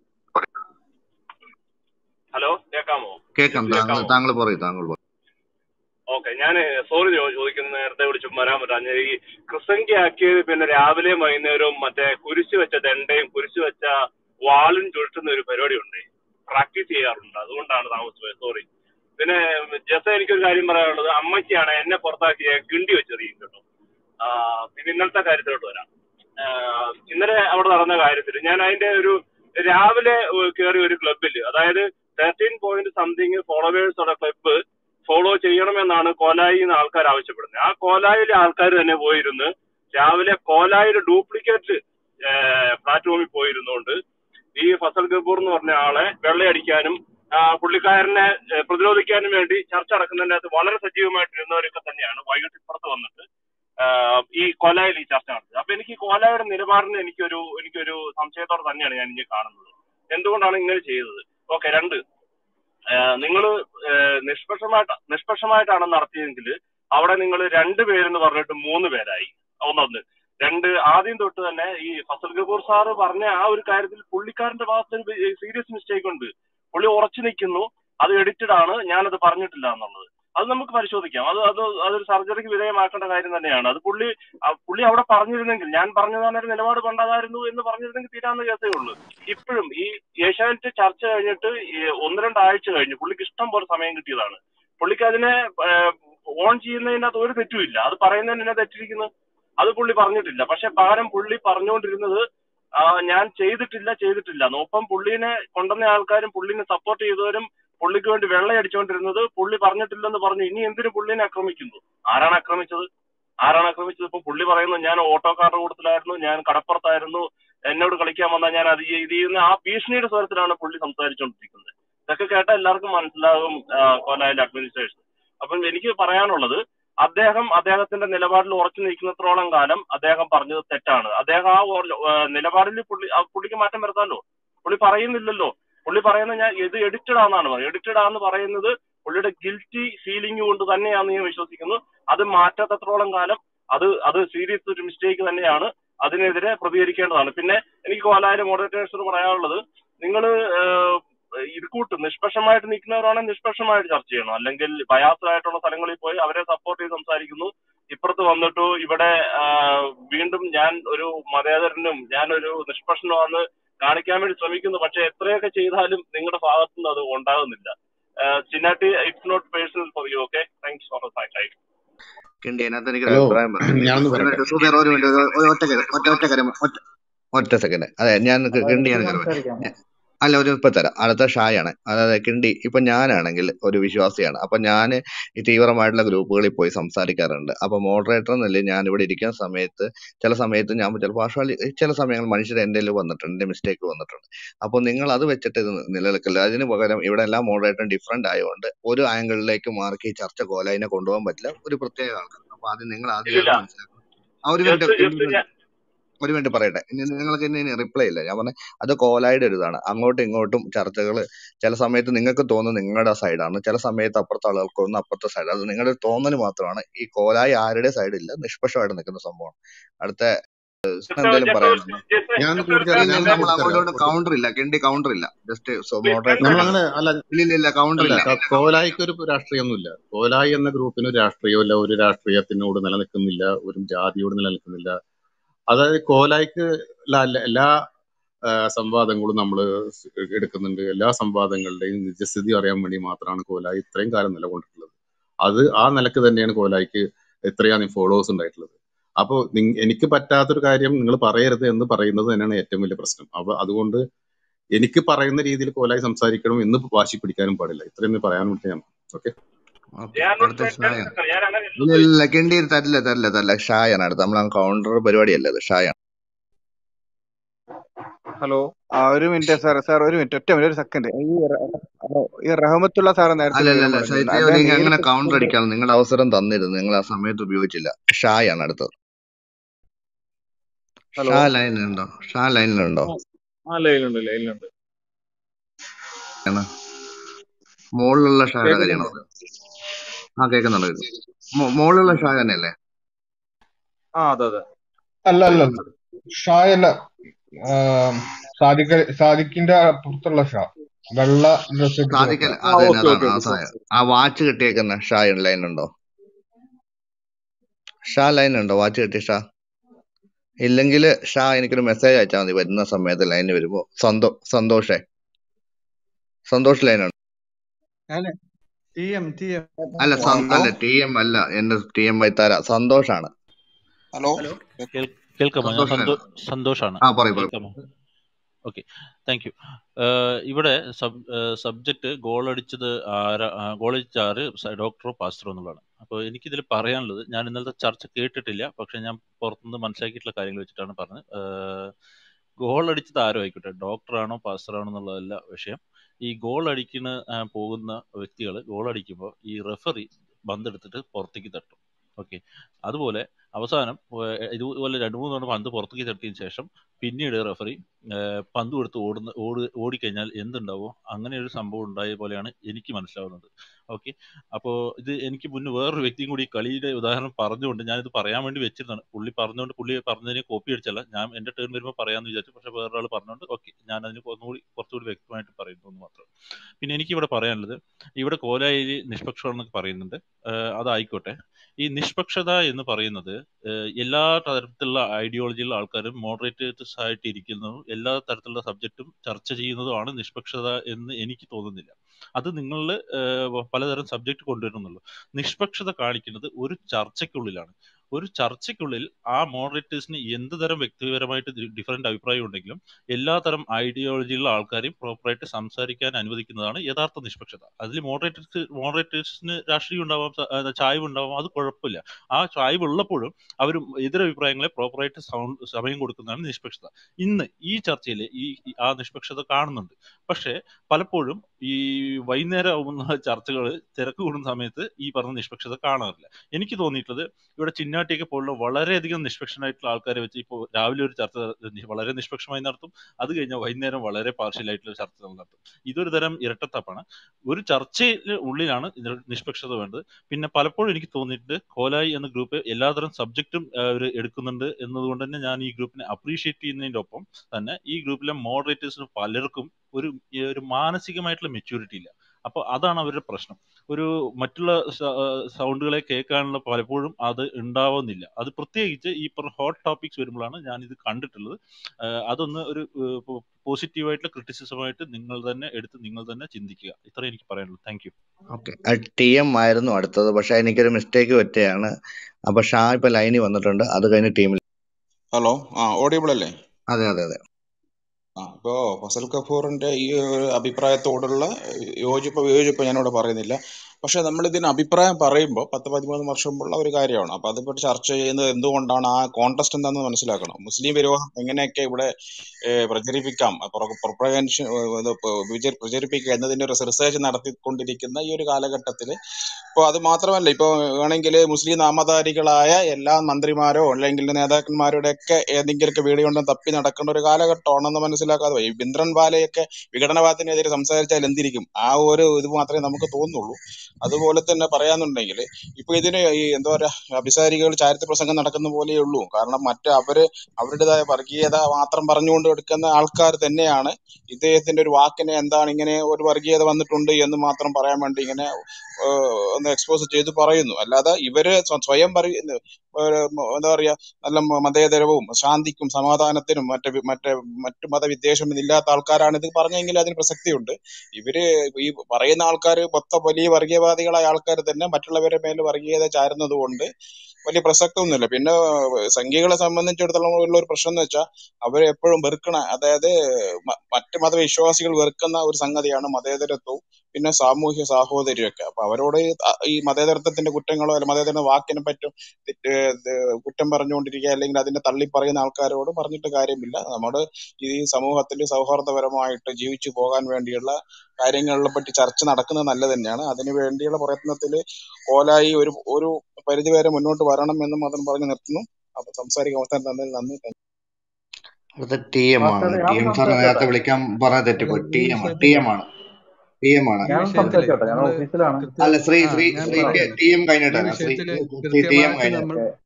ഹലോ കേൾക്കാമോ കേൾക്കാം ജിസ് താങ്കൾ കേൾക്കാമോ താങ്കൾ പറയൂ താങ്കൾ പറയൂ ഓക്കെ ഞാൻ സോറി ചോദിക്കുന്ന നേരത്തെ വിളിച്ചു വരാൻ പറ്റാ ഈ ക്രിസംഖ്യ ആക്കിയത് പിന്നെ രാവിലെയും വൈകുന്നേരവും മറ്റേ കുരിശ് വെച്ച ദണ്ടയും കുരിശ് വെച്ച വാളും ചുഴറ്റുന്ന ഒരു പരിപാടി ഉണ്ട് പ്രാക്ടീസ് ചെയ്യാറുണ്ട് അതുകൊണ്ടാണ് താമസിച്ചത് സോറി പിന്നെ ജസ്റ്റ് എനിക്കൊരു കാര്യം പറയാനുള്ളത് അമ്മയ്ക്കാണ് എന്നെ പുറത്താക്കിയ കിണ്ടി വെച്ചെറിയും കേട്ടോ ആ, പിന്നെ ഇന്നലത്തെ കാര്യത്തിലോട്ട് വരാം ആ, ഇന്നലെ അവിടെ നടന്ന കാര്യത്തിൽ ഞാൻ അതിന്റെ ഒരു രാവിലെ കയറിയ ഒരു ക്ലബിൽ അതായത് തേർട്ടീൻ പോയിന്റ് സംതിങ് ഫോളോവേഴ്സ് ഉള്ള ക്ലബ്ബ് ഫോളോ ചെയ്യണമെന്നാണ് കോലായി ആൾക്കാർ ആവശ്യപ്പെടുന്നത് ആ കോലായിലെ ആൾക്കാർ തന്നെ പോയിരുന്ന് രാവിലെ കോലായിലെ ഡ്യൂപ്ലിക്കേറ്റ് പ്ലാറ്റ്ഫോമിൽ പോയിരുന്നുകൊണ്ട് ഈ ഫസൽ ഗബൂർ എന്ന് പറഞ്ഞ ആളെ വെള്ളയടിക്കാനും ആ, പുള്ളിക്കാരനെ ഏഹ്, പ്രതിരോധിക്കാനും വേണ്ടി ചർച്ച നടക്കുന്നതിന്റെ അകത്ത് വളരെ സജീവമായിട്ടിരുന്നവരൊക്കെ തന്നെയാണ് വൈകിട്ട് ഇപ്പുറത്ത് വന്നിട്ട് ആഹ് ഈ കോലായിൽ ഈ ചർച്ച നടത്തുന്നത് അപ്പൊ എനിക്ക് ഈ കോലായുടെ നിലപാടിന് എനിക്കൊരു എനിക്കൊരു സംശയത്തോടെ തന്നെയാണ് ഞാൻ ഇനി കാണുന്നത് എന്തുകൊണ്ടാണ് ഇങ്ങനെ ചെയ്തത് ഓക്കെ രണ്ട് നിങ്ങൾ നിഷ്പക്ഷമായിട്ട് നിഷ്പക്ഷമായിട്ടാണ് നടത്തിയതെങ്കിൽ അവിടെ നിങ്ങൾ രണ്ട് പേരെന്ന് പറഞ്ഞിട്ട് മൂന്ന് പേരായി ഒന്നൊന്ന് രണ്ട് ആദ്യം തൊട്ട് തന്നെ ഈ ഫസൽ ഗബൂർ സാറ് പറഞ്ഞ ആ ഒരു കാര്യത്തിൽ പുള്ളിക്കാരന്റെ ഭാഗത്ത് സീരിയസ് മിസ്റ്റേക്ക് ഉണ്ട് പുള്ളി ഉറച്ചു നിൽക്കുന്നു അത് എഡിറ്റഡ് ആണ് ഞാനത് പറഞ്ഞിട്ടില്ല എന്നുള്ളത് അത് നമുക്ക് പരിശോധിക്കാം അത് അത് അതൊരു സർജറിക്ക് വിധേയമാക്കേണ്ട കാര്യം തന്നെയാണ് അത് പുള്ളി ആ പുള്ളി അവിടെ പറഞ്ഞിരുന്നെങ്കിൽ ഞാൻ പറഞ്ഞതാണ് ഒരു നിലപാട് കൊണ്ടതായിരുന്നു എന്ന് പറഞ്ഞിരുന്നെങ്കിൽ തീരാവുന്ന കേസേ ഉള്ളൂ ഇപ്പോഴും ഈ ഏഷ്യാനെറ്റ് ചർച്ച കഴിഞ്ഞിട്ട് ഈ ഒന്ന് രണ്ടാഴ്ച കഴിഞ്ഞു പുള്ളിക്ക് ഇഷ്ടം പോലെ സമയം കിട്ടിയതാണ് പുള്ളിക്ക് അതിനെ ഓൺ ചെയ്യുന്നതിനകത്ത് ഒരു തെറ്റുമില്ല അത് പറയുന്നതിന് എന്നാ തെറ്റിരിക്കുന്നത് അത് പുള്ളി പറഞ്ഞിട്ടില്ല പക്ഷെ പകരം പുള്ളി പറഞ്ഞുകൊണ്ടിരുന്നത് ആ, ഞാൻ ചെയ്തിട്ടില്ല ചെയ്തിട്ടില്ല എന്ന്. ഒപ്പം പുള്ളിനെ കൊണ്ടുവന്ന ആൾക്കാരും പുള്ളിനെ സപ്പോർട്ട് ചെയ്തവരും പുള്ളിക്ക് വേണ്ടി വെള്ളയടിച്ചുകൊണ്ടിരുന്നത് പുള്ളി പറഞ്ഞിട്ടില്ലെന്ന് പറഞ്ഞു ഇനി എന്തിനു പുള്ളിനെ ആക്രമിക്കുന്നു ആരാണ് ആക്രമിച്ചത് ആരാണ് ആക്രമിച്ചത് ഇപ്പൊ പുള്ളി പറയുന്നു ഞാൻ ഓട്ടോക്കാരുടെ കൂട്ടത്തിലായിരുന്നു ഞാൻ കടപ്പുറത്തായിരുന്നു എന്നോട് കളിക്കാൻ വന്നാൽ ഞാൻ അത് ചെയ്ത് ചെയ്യുന്ന ആ ഭീഷണിയുടെ സ്വരത്തിലാണ് പുള്ളി സംസാരിച്ചുകൊണ്ടിരിക്കുന്നത് ഇതൊക്കെ കേട്ടാൽ എല്ലാവർക്കും മനസ്സിലാകും ആ, കോലായിലെ അഡ്മിനിസ്ട്രേഷൻ അപ്പം എനിക്ക് പറയാനുള്ളത് അദ്ദേഹം അദ്ദേഹത്തിന്റെ നിലപാടിൽ ഉറച്ചു നിൽക്കുന്നത്രോളം കാലം അദ്ദേഹം പറഞ്ഞത് തെറ്റാണ് അദ്ദേഹം ആ ഓർ- ആ, നിലപാടിൽ പുള്ളി ആ പുള്ളിക്ക് മാറ്റം വരുത്താമല്ലോ പുള്ളി പറയുന്നില്ലല്ലോ പുള്ളി പറയുന്നത് ഞാൻ ഇത് എഡിറ്റഡ് ആണെന്നാണ് പറയുന്നത് എഡിറ്റഡ് ആണെന്ന് പറയുന്നത് പുള്ളിയുടെ ഗിൽറ്റി ഫീലിംഗ് കൊണ്ട് തന്നെയാണെന്ന് ഞാൻ വിശ്വസിക്കുന്നു അത് മാറ്റാത്തത്രോളം കാലം അത് അത് സീരിയസ് ഒരു മിസ്റ്റേക്ക് തന്നെയാണ് അതിനെതിരെ പ്രതികരിക്കേണ്ടതാണ് പിന്നെ എനിക്ക് കോലായിലെ മോഡറേറ്റേഴ്സിന് പറയാനുള്ളത് നിങ്ങൾ ഇത് കൂട്ട് നിഷ്പക്ഷമായിട്ട് നിൽക്കുന്നവരാണെങ്കിൽ നിഷ്പക്ഷമായിട്ട് ചർച്ച ചെയ്യണം അല്ലെങ്കിൽ ബയാസായിട്ടുള്ള സ്ഥലങ്ങളിൽ പോയി അവരെ സപ്പോർട്ട് ചെയ്ത് സംസാരിക്കുന്നു ഇപ്പുറത്ത് വന്നിട്ട് ഇവിടെ ആ, വീണ്ടും ഞാൻ ഒരു മതേതരനും ഞാൻ ഒരു നിഷ്പക്ഷനുമാണെന്ന് കാണിക്കാൻ വേണ്ടി ശ്രമിക്കുന്നു പക്ഷെ എത്രയൊക്കെ ചെയ്താലും നിങ്ങളുടെ ഭാഗത്തുനിന്ന് അത് ഉണ്ടാകുന്നില്ല ചിന്നാട്ടി it's not personal for you okay thanks for time കിണ്ടി അതിനകത്ത് എനിക്കൊരു ഹലോ അഭിപ്രായം പറയാം ഞാനൊന്ന് ഒരു പറയട്ടെ മിനിറ്റ് സുധീർ ഒരു മിനിറ്റ് ഒരു ഒരു ഒറ്റ കാര്യം ഒറ്റ ഒറ്റ കാര്യം ഒറ്റ ഒറ്റ സെക്കൻഡ് അതെ ഞാൻ അപ്പൊ കിണ്ടി എനിക്ക് ഞാൻ കയറി സംസാരിക്കാമോ അല്ല ഒരു ഇപ്പൊ തരാം അടുത്ത ഷായാണ് അതായത് കിണ്ടി ഇപ്പൊ ഞാനാണെങ്കിൽ ഒരു വിശ്വാസിയാണ് അപ്പൊ ഞാൻ ഈ തീവ്രമായിട്ടുള്ള ഗ്രൂപ്പുകളിൽ പോയി സംസാരിക്കാറുണ്ട് അപ്പൊ മോഡറേറ്റർ എന്നല്ലേ ഞാൻ ഇവിടെ ഇരിക്കുന്ന സമയത്ത് ചില സമയത്ത് ഞാൻ ചിലപ്പോൾ ആശ്വാലി ചില സമയങ്ങൾ മനുഷ്യർ എന്റെ കയ്യിൽ വന്നിട്ടുണ്ട് എന്റെ മിസ്റ്റേക്ക് വന്നിട്ടുണ്ട് അപ്പോൾ നിങ്ങൾ അത് വെച്ചിട്ട് ഇത് നിലനിൽക്കില്ല അതിന് പകരം ഇവിടെ എല്ലാ മോഡറേറ്ററും ഡിഫറെന്റ് ആയതുകൊണ്ട് ഒരു ആംഗിളിലേക്ക് മാർക്ക് ഈ ചർച്ച കോലതിനെ കൊണ്ടുപോകാൻ പറ്റില്ല ഒരു പ്രത്യേക ആൾക്കാർ അപ്പൊ അത് നിങ്ങൾ ആദ്യം ഇല്ലില്ല അത് മനസ്സിലാക്കണം ആ ഒരു മിനിറ്റ് ജസ്റ്റ് കിണ്ടി ജസ്റ്റ് ഒരു ഞാൻ ഒരു മിനിറ്റ് പറയട്ടെ ഇനി നിങ്ങൾക്ക് ഇനി റിപ്ലൈ ഇല്ല ഞാൻ പറഞ്ഞ അത് കോലായുടെ ഒരു ഇതാണ് അങ്ങോട്ടും ഇങ്ങോട്ടും ചർച്ചകൾ ചില സമയത്ത് നിങ്ങൾക്ക് തോന്നുന്നത് നിങ്ങളുടെ സൈഡാണ് ചില സമയത്ത് അപ്പുറത്തെ ആളുകൾക്ക് തോന്നുന്നു അപ്പുറത്തെ സൈഡ് അത് നിങ്ങളുടെ ഒരു തോന്നൽ മാത്രമാണ് ഈ കോലായി ആരുടെ സൈഡില്ല നിഷ്പക്ഷമായിട്ട് നിൽക്കുന്ന സംഭവമാണ് അടുത്ത ജസ്റ്റ് എന്തെങ്കിലും ജസ്റ്റ് പറയാനുണ്ടോ ജസ്റ്റ് ഞാനൊന്ന് ജസ്റ്റ് ഒരു കൂട്ടിച്ചേർക്കാം ഇല്ല സെക്കൻഡ് ഞാനൊന്ന് നമ്മൾ അങ്ങോട്ടും കൂട്ടിച്ചേർക്കാം ഇങ്ങോട്ടും കൗണ്ടർ ഇല്ല കിണ്ടി കൗണ്ടർ ഇല്ല ജസ്റ്റ് പ്ലീസ് മോഡറേറ്റർ ടെൻ നമ്മൾ സെക്കൻഡ് അങ്ങനെ അല്ല ഇല്ല ഇല്ല ഇല്ല കൗണ്ടർ അല്ല ഇല്ല ക- കോലായിക്ക് ഒരു രാഷ്ട്രീയമൊന്നുമില്ല കോലായി എന്ന ഗ്രൂപ്പിന് ഒരു രാഷ്ട്രീയമില്ല ഒരു രാഷ്ട്രീയത്തിനോട് നിലനിൽക്കുന്നില്ല ഒരു ജാതിയോട് നിലനിൽക്കുന്നില്ല അതായത് കോലായിക്ക് എല്ലാ എല്ലാ- എല്ലാ ആ, സംവാദങ്ങളും നമ്മൾ എടുക്കുന്നുണ്ട് എല്ലാ സംവാദങ്ങളുടെയും നിജസ്ഥിതി അറിയാൻ വേണ്ടി മാത്രമാണ് കോലായി ഇത്രയും കാലം നിലകൊണ്ടിട്ടുള്ളത് അത് ആ നിലക്ക് തന്നെയാണ് കോലായിക്ക് ഇത്രയും ഫോളോവേഴ്സ് ഉണ്ടായിട്ടുള്ളത് അപ്പോൾ എനിക്ക് പറ്റാത്തൊരു കാര്യം നിങ്ങൾ പറയരുത് എന്ന് പറയുന്നത് തന്നെയാണ് ഏറ്റവും വലിയ പ്രശ്നം അപ്പൊ അതുകൊണ്ട് എനിക്ക് പറയുന്ന രീതിയിൽ കോലായി സംസാരിക്കണം എന്ന് വാശി പിടിക്കാനും പാടില്ല ഇത്രയും പറയാൻ വേണ്ടി ഞാൻ ഓക്കെ ഓക്കെ ഞാൻ ഒരു അടുത്ത ടെൻ ഷായ സെക്കൻഡ് ഞാൻ അങ്ങനെ ഇല്ല ഇല്ല ഇല്ല കിണ്ടി തരില്ല തരില്ല തരില്ല ഷായാണ് അടുത്ത നമ്മൾ കൗണ്ടർ പരിപാടിയല്ല അത് ഷായാണ് ഹലോ ആ ഒരു മിനിറ്റ് സാർ സാർ ഒരു മിനിറ്റ് ഒറ്റ മിനിറ്റ് ഒരു സെക്കൻഡ് ഈ റ- ഈ റഹമത്തുള്ള സാറ് നേരത്തെ അല്ല അല്ല വിവരം അല്ല പറഞ്ഞിരുന്നു ശൈത്യ അദ്ദേഹം നിങ്ങൾ അങ്ങനെ നേരിട്ട് കൗണ്ടർ കൊണ്ട് അടിക്കാതെ നിങ്ങൾ അവസരം തന്നിരുന്നു നിങ്ങൾ ആ സമയത്ത് ഉപയോഗിച്ചില്ല ഷായ് ആണ് അടുത്തത് ഹലോ ഷാ ലൈനിലുണ്ടോ ഷാ ലൈനിലുണ്ടോ ആ ലൈനിലുണ്ട് ലൈനിലുണ്ട് ആണ് മുകളിലുള്ള ഷായുടെ കാര്യമാണോ കേൾക്കുന്നുണ്ടോ ആ കേൾക്കുന്നുണ്ട് കേൾക്കുന്നു. മോ- മുകളിലുള്ള ഷാ തന്നെയല്ലേ ആ അതെ അതെ അല്ല അല്ല അല്ല ഷായ് അല്ല സാദിഖ് സാദിഖിന്റെ പുറത്തുള്ള ഷാ വെള്ള ഡ്രസ് ഇട്ടിട്ടുള്ള സാധിക്കൽ ഷാ ആ അത് തന്നെ ഓക്കെ അതാണ് ഓക്കെ ആ ഓക്കെ സായ ആ വാച്ച് കെട്ടിയേക്കുന്ന ഷാ ലൈനുണ്ടോ ഷാ ലൈനുണ്ടോ വാച്ച് കെട്ടിയ ഷാ ഇല്ലെങ്കിൽ ഷാ എനിക്കൊരു മെസ്സേജ് അയച്ചാൽ മതി വരുന്ന സമയത്ത് ലൈനിൽ വരുമ്പോ സന്തോ സന്തോഷേ സന്തോഷ് ലൈനുണ്ട് ഞാന് ടി എം ടി എം അല്ല ആ, സം- ഹലോ അല്ല ടി എം അല്ല എന്റെ ടി എം വൈത്താര സന്തോഷാണ് ഹലോ ഹലോ കേൾ- കേൾക്കാമോ ഞാൻ സന്തോഷ് സന്തോ ലൈനുണ്ട് സന്തോഷാണ് ആ പറയൂ പറയൂ കേൾക്കാമോ ഓക്കെ താങ്ക് യു ഇവിടെ സബ് സബ്ജക്റ്റ് ഗോൾ അടിച്ചത് ആരാ ആ, ഗോൾ അടിച്ച ആര് സ- ഡോക്ടറോ പാസ്റ്ററോ എന്നുള്ളതാണ് അപ്പോൾ എനിക്കിതിൽ പറയാനുള്ളത് ഞാൻ ഇന്നലത്തെ ചർച്ച കേട്ടിട്ടില്ല പക്ഷെ ഞാൻ പുറത്തുനിന്ന് മനസ്സിലാക്കിയിട്ടുള്ള കാര്യങ്ങൾ വെച്ചിട്ടാണ് പറഞ്ഞത് ഗോൾ അടിച്ചത് ആരോ ആയിക്കോട്ടെ ഡോക്ടറാണോ പാസ്റ്ററാണോ എന്നുള്ളതല്ല വിഷയം ഈ ഗോൾ അടിക്കുന്ന ആ, പോകുന്ന വ്യക്തികൾ ഗോൾ അടിക്കുമ്പോൾ ഈ റെഫറി പന്തെടുത്തിട്ട് പുറത്തേക്ക് തട്ടും ഓക്കെ അതുപോലെ അവസാനം ഏഹ് ഇതുപോലെ രണ്ട് മൂന്ന് തവണ പന്ത് പുറത്തേക്ക് തട്ടിയതിന് ശേഷം പിന്നീട് റെഫറി പന്ത് കൊടുത്ത് ഓടുന്ന ഓടി ഓടിക്കഴിഞ്ഞാൽ എന്തുണ്ടാവോ അങ്ങനെ ഒരു സംഭവം ഉണ്ടായ പോലെയാണ് എനിക്ക് മനസ്സിലാവുന്നത് ഓക്കെ അപ്പോൾ ഇത് എനിക്ക് മുന്നേ വേറൊരു വ്യക്തിയും കൂടി ഈ കളിയുടെ ഉദാഹരണം പറഞ്ഞുകൊണ്ട് ഞാനിത് പറയാൻ വേണ്ടി വെച്ചിരുന്നതാണ് പുള്ളി പറഞ്ഞുകൊണ്ട് പുള്ളി പറഞ്ഞതിനെ കോപ്പി അടിച്ചല്ല ഞാൻ എൻ്റെ ടേൺ വരുമ്പോൾ പറയാമെന്ന് വിചാരിച്ചു പക്ഷേ വേറൊരാൾ പറഞ്ഞുകൊണ്ട് ഓക്കെ ഞാൻ അതിന് ഒന്നുകൂടി കുറച്ചുകൂടി വ്യക്തമായിട്ട് പറയുന്നു എന്ന് മാത്രം പിന്നെ എനിക്ക് ഇവിടെ പറയാനുള്ളത് ഇവിടെ കോലായിൽ നിഷ്പക്ഷമാണെന്നൊക്കെ പറയുന്നുണ്ട് ഏഹ് അതായിക്കോട്ടെ ഈ നിഷ്പക്ഷത എന്ന് പറയുന്നത് ഏഹ് എല്ലാ തരത്തിലുള്ള ഐഡിയോളജിയുള്ള ആൾക്കാരും മോഡറേറ്റേഴ്സ് ആയിട്ട് ഇരിക്കുന്നതും എല്ലാ തരത്തിലുള്ള സബ്ജക്റ്റും ചർച്ച ചെയ്യുന്നതുമാണ് നിഷ്പക്ഷത എന്ന് എനിക്ക് തോന്നുന്നില്ല അത് നിങ്ങൾ പലതരം സബ്ജക്റ്റ് കൊണ്ടുവരുന്നുള്ളൂ നിഷ്പക്ഷത കാണിക്കുന്നത് ഒരു ചർച്ചയ്ക്കുള്ളിലാണ് ഒരു ചർച്ചയ്ക്കുള്ളിൽ ആ മോഡറേറ്റേഴ്സിന് എന്ത് തരം വ്യക്തിപരമായിട്ട് ഡിഫറെന്റ് അഭിപ്രായം ഉണ്ടെങ്കിലും എല്ലാ തരം ഐഡിയോളജിയുള്ള ആൾക്കാരെയും പ്രോപ്പറായിട്ട് സംസാരിക്കാൻ അനുവദിക്കുന്നതാണ് യഥാർത്ഥ നിഷ്പക്ഷത അതിൽ മോഡറേറ്റേഴ്സ് മോഡറേറ്റേഴ്സിന് രാഷ്ട്രീയം ഉണ്ടാവാം സ- ആ, ചായ്വ് ഉണ്ടാവാം അത് കുഴപ്പമില്ല ആ ചായ്വ് ഉള്ളപ്പോഴും അവർ എതിരഭിപ്രായങ്ങളെ പ്രോപ്പറായിട്ട് സൗണ്ട് സമയം കൊടുക്കുന്നതാണ് നിഷ്പക്ഷത ഇന്ന് ഈ ചർച്ചയിൽ ഈ ഈ ആ നിഷ്പക്ഷത കാണുന്നുണ്ട് പക്ഷേ പലപ്പോഴും ഈ വൈകുന്നേരം ആവുന്ന ചർച്ചകൾ തിരക്ക് കൂടുന്ന സമയത്ത് ഈ പറഞ്ഞ നിഷ്പക്ഷത കാണാറില്ല എനിക്ക് തോന്നിയിട്ടുള്ളത് ഇവിടെ ചിന്നാട്ടിയൊക്കെ പോലുള്ള വളരെയധികം നിഷ്പക്ഷനായിട്ടുള്ള ആൾക്കാരെ വെച്ച് ഇപ്പോൾ രാവിലെ ഒരു ചർച്ച നി- വളരെ നിഷ്പക്ഷമായി നടത്തും അത് കഴിഞ്ഞാൽ വൈകുന്നേരം വളരെ പാർഷ്യൽ ആയിട്ടുള്ള ചർച്ചകൾ നടത്തും ഇതൊരു തരം ഇരട്ടത്താപ്പാണ് ഒരു ചർച്ചയിൽ ഉള്ളിലാണ് ഇത് നിഷ്പക്ഷത വേണ്ടത് പിന്നെ പലപ്പോഴും എനിക്ക് തോന്നിയിട്ടുണ്ട് കോലായി എന്ന ഗ്രൂപ്പ് എല്ലാതരം സബ്ജക്റ്റും അവർ എടുക്കുന്നുണ്ട് എന്നതുകൊണ്ട് തന്നെ ഞാൻ ഈ ഗ്രൂപ്പിനെ അപ്രീഷിയേറ്റ് ചെയ്യുന്നതിൻ്റെ ഒപ്പം തന്നെ ഈ ഗ്രൂപ്പിലെ മോഡറേറ്റേഴ്സിന് പലർക്കും ഒരു ഈ ഒരു മാനസികമായിട്ടുള്ള മെച്യൂരിറ്റി ഇല്ല അപ്പോൾ അതാണ് അവരുടെ പ്രശ്നം ഒരു മറ്റുള്ള സ- ആ, സൗണ്ടുകളെ കേൾക്കാനുള്ള പലപ്പോഴും അത് ഉണ്ടാവുന്നില്ല അത് പ്രത്യേകിച്ച് ഈ ഹോട്ട് ടോപ്പിക്സ് വരുമ്പോഴാണ് ഞാൻ ഇത് കണ്ടിട്ടുള്ളത് ആ, അതൊന്ന് ഒരു പോസിറ്റീവായിട്ടുള്ള ക്രിറ്റിസിസമായിട്ട് നിങ്ങൾ തന്നെ എടുത്ത് നിങ്ങൾ തന്നെ ചിന്തിക്കുക ഇത്ര എനിക്ക് പറയാനുള്ളൂ thank you okay T M ആയിരുന്നു അടുത്തത് പക്ഷെ എനിക്കൊരു മിസ്റ്റേക്ക് പറ്റിയാണ് അപ്പൊ ഷാ ഇപ്പൊ ലൈനിൽ വന്നിട്ടുണ്ട് അത് കഴിഞ്ഞ് ടീമിൽ ഹലോ ആ ഓഡിയബിൾ അല്ലേ അതെ അതെ അതെ ആ ഇപ്പോ ഫസൽ കഫൂറിന്റെ ഈ ഒരു അഭിപ്രായത്തോടുള്ള യോജിപ്പ് വിയോജിപ്പ് ഞാനിവിടെ പറയുന്നില്ല പക്ഷെ നമ്മൾ ഇതിന് അഭിപ്രായം പറയുമ്പോൾ പത്ത് പതിമൂന്ന് വർഷം മുമ്പുള്ള ഒരു കാര്യമാണ് അപ്പൊ അതിപ്പോ ചർച്ച ചെയ്യുന്നത് എന്തുകൊണ്ടാണ് ആ കോൺടെസ്റ്റ് എന്താണെന്ന് മനസ്സിലാക്കണം മുസ്ലിം വിരോധം എങ്ങനെയൊക്കെ ഇവിടെ ഏഹ്, പ്രചരിപ്പിക്കാം പ്രൊപ്പഗൻഷൻ പ്രചരിപ്പിക്കുക എന്നതിന്റെ ഒരു റിസർച്ച് നടത്തിക്കൊണ്ടിരിക്കുന്ന ഈ ഒരു കാലഘട്ടത്തിൽ ഇപ്പോൾ അത് മാത്രമല്ല ഇപ്പോൾ വേണമെങ്കിൽ മുസ്ലിം നാമധാരികളായ എല്ലാ മന്ത്രിമാരോ അല്ലെങ്കിൽ നേതാക്കന്മാരുടെ ഒക്കെ ഏതെങ്കിലുമൊക്കെ വീഡിയോ കൊണ്ട് തപ്പി നടക്കുന്ന ഒരു കാലഘട്ടമാണെന്ന് മനസ്സിലാക്കാതെ പോയി. ഈ ബിന്ദ്രൻ ബാലയൊക്കെ വിഘടനവാദത്തിനെതിരെ സംസാരിച്ചാൽ എന്തിരിക്കും ആ ഒരു ഇത് മാത്രമേ നമുക്ക് തോന്നുള്ളൂ അതുപോലെ തന്നെ പറയാന്നുണ്ടെങ്കിൽ ഇപ്പൊ ഇതിന് ഈ എന്താ പറയാ അഭിസാരികൾ ചാരിത്ര പ്രസംഗം നടക്കുന്ന പോലെയേ ഉള്ളൂ കാരണം മറ്റ് അവര് അവരുടേതായ വർഗീയത മാത്രം പറഞ്ഞുകൊണ്ട് എടുക്കുന്ന ആൾക്കാർ തന്നെയാണ് ഇദ്ദേഹത്തിന്റെ ഒരു വാക്കിനെ എന്താണ് ഇങ്ങനെ ഒരു വർഗീയത വന്നിട്ടുണ്ട് എന്ന് മാത്രം പറയാൻ വേണ്ടി ഇങ്ങനെ ഏഹ്, ഒന്ന് എക്സ്പോസ് ചെയ്ത് പറയുന്നു അല്ലാതെ ഇവര് സ്വ- സ്വയം പറയുന്ന ഒരു മ- എന്താ പറയാ നല്ല മ- മതേതരവും ശാന്തിക്കും സമാധാനത്തിനും മറ്റ് വി- മറ്റ് മറ്റു മതവിദ്വേഷം ഇല്ലാത്ത ആൾക്കാരാണ് ഇത് പറഞ്ഞെങ്കിൽ അതിന് പ്രസക്തിയുണ്ട് ഇവര് ഈ പറയുന്ന ആൾക്കാർ മൊത്തം വലിയ വർഗീയവാദികളായ ആൾക്കാർ തന്നെ മറ്റുള്ളവരുടെ മേൽ വർഗീയത ചാരുന്നത് കൊണ്ട് വലിയ പ്രസക്തമൊന്നുമില്ല പിന്നെ സംഘികളെ സംബന്ധിച്ചിടത്തോളം ഉള്ള ഒരു പ്രശ്നം എന്ന് വെച്ചാൽ അവരെ എപ്പോഴും വെറുക്കണ അതായത് മ- മറ്റ് മതവിശ്വാസികൾ വെറുക്കുന്ന ഒരു സംഗതിയാണ് മതേതരത്വവും പിന്നെ സാമൂഹ്യ സാഹോദര്യമൊക്കെ അപ്പൊ അവരോട് അ- ഈ മതേതരത്വത്തിന്റെ കുറ്റങ്ങളോ അല്ല മതേതര വാക്കിനെ പറ്റും തെറ്റ് ഇത് കുറ്റം പറഞ്ഞുകൊണ്ടിരിക്കുക അല്ലെങ്കിൽ അതിനെ തള്ളി പറയുന്ന ആൾക്കാരോട് പറഞ്ഞിട്ട് കാര്യമില്ല നമ്മുടെ ഈ സമൂഹത്തിൽ സൗഹാർദ്ദപരമായിട്ട് ജീവിച്ചു പോകാൻ വേണ്ടിയുള്ള കാര്യങ്ങളെ പറ്റി ചർച്ച നടക്കുന്നത് നല്ലത് തന്നെയാണ് അതിനു വേണ്ടിയുള്ള പ്രയത്നത്തിൽ കോലായി ഒരു ഒരു പരിധിവരെ മുന്നോട്ട് വരണം എന്ന് മാത്രം പറഞ്ഞ് നിർത്തുന്നു അപ്പൊ സംസാരിക്കാൻ അവസരം തന്നതിൽ നന്ദി താങ്ക് അടുത്ത ടി എം ആണ് മാസ്റ്റർ ടി ഞാനൊന്ന് എം സാറിനെ നേരത്തെ സംസാരിച്ചോട്ടെ വിളിക്കാൻ പറഞ്ഞ അല്ല തെറ്റിപ്പോയി ഈ ടി എം ആണ് വിഷയത്തില് ടി എം ആണ് ടി എം ആണ് ഈ ഞാനൊന്ന് വിഷയത്തില് സംസാരിച്ചോട്ടെ ഞാൻ നമ്മള് ഓഫീസിലാണ് കൃത്യ അല്ല ശ്രീ ആ ശ്രീ ഞാൻ ശ്രീക്ക് പറയുന്നു ടി എം ഈ കഴിഞ്ഞിട്ട് വരാം ശ്രീ വിഷയത്തില് ടി എം കൃത്യമായിട്ട് കഴിഞ്ഞിട്ട് നമ്മൾ ഓക്കെ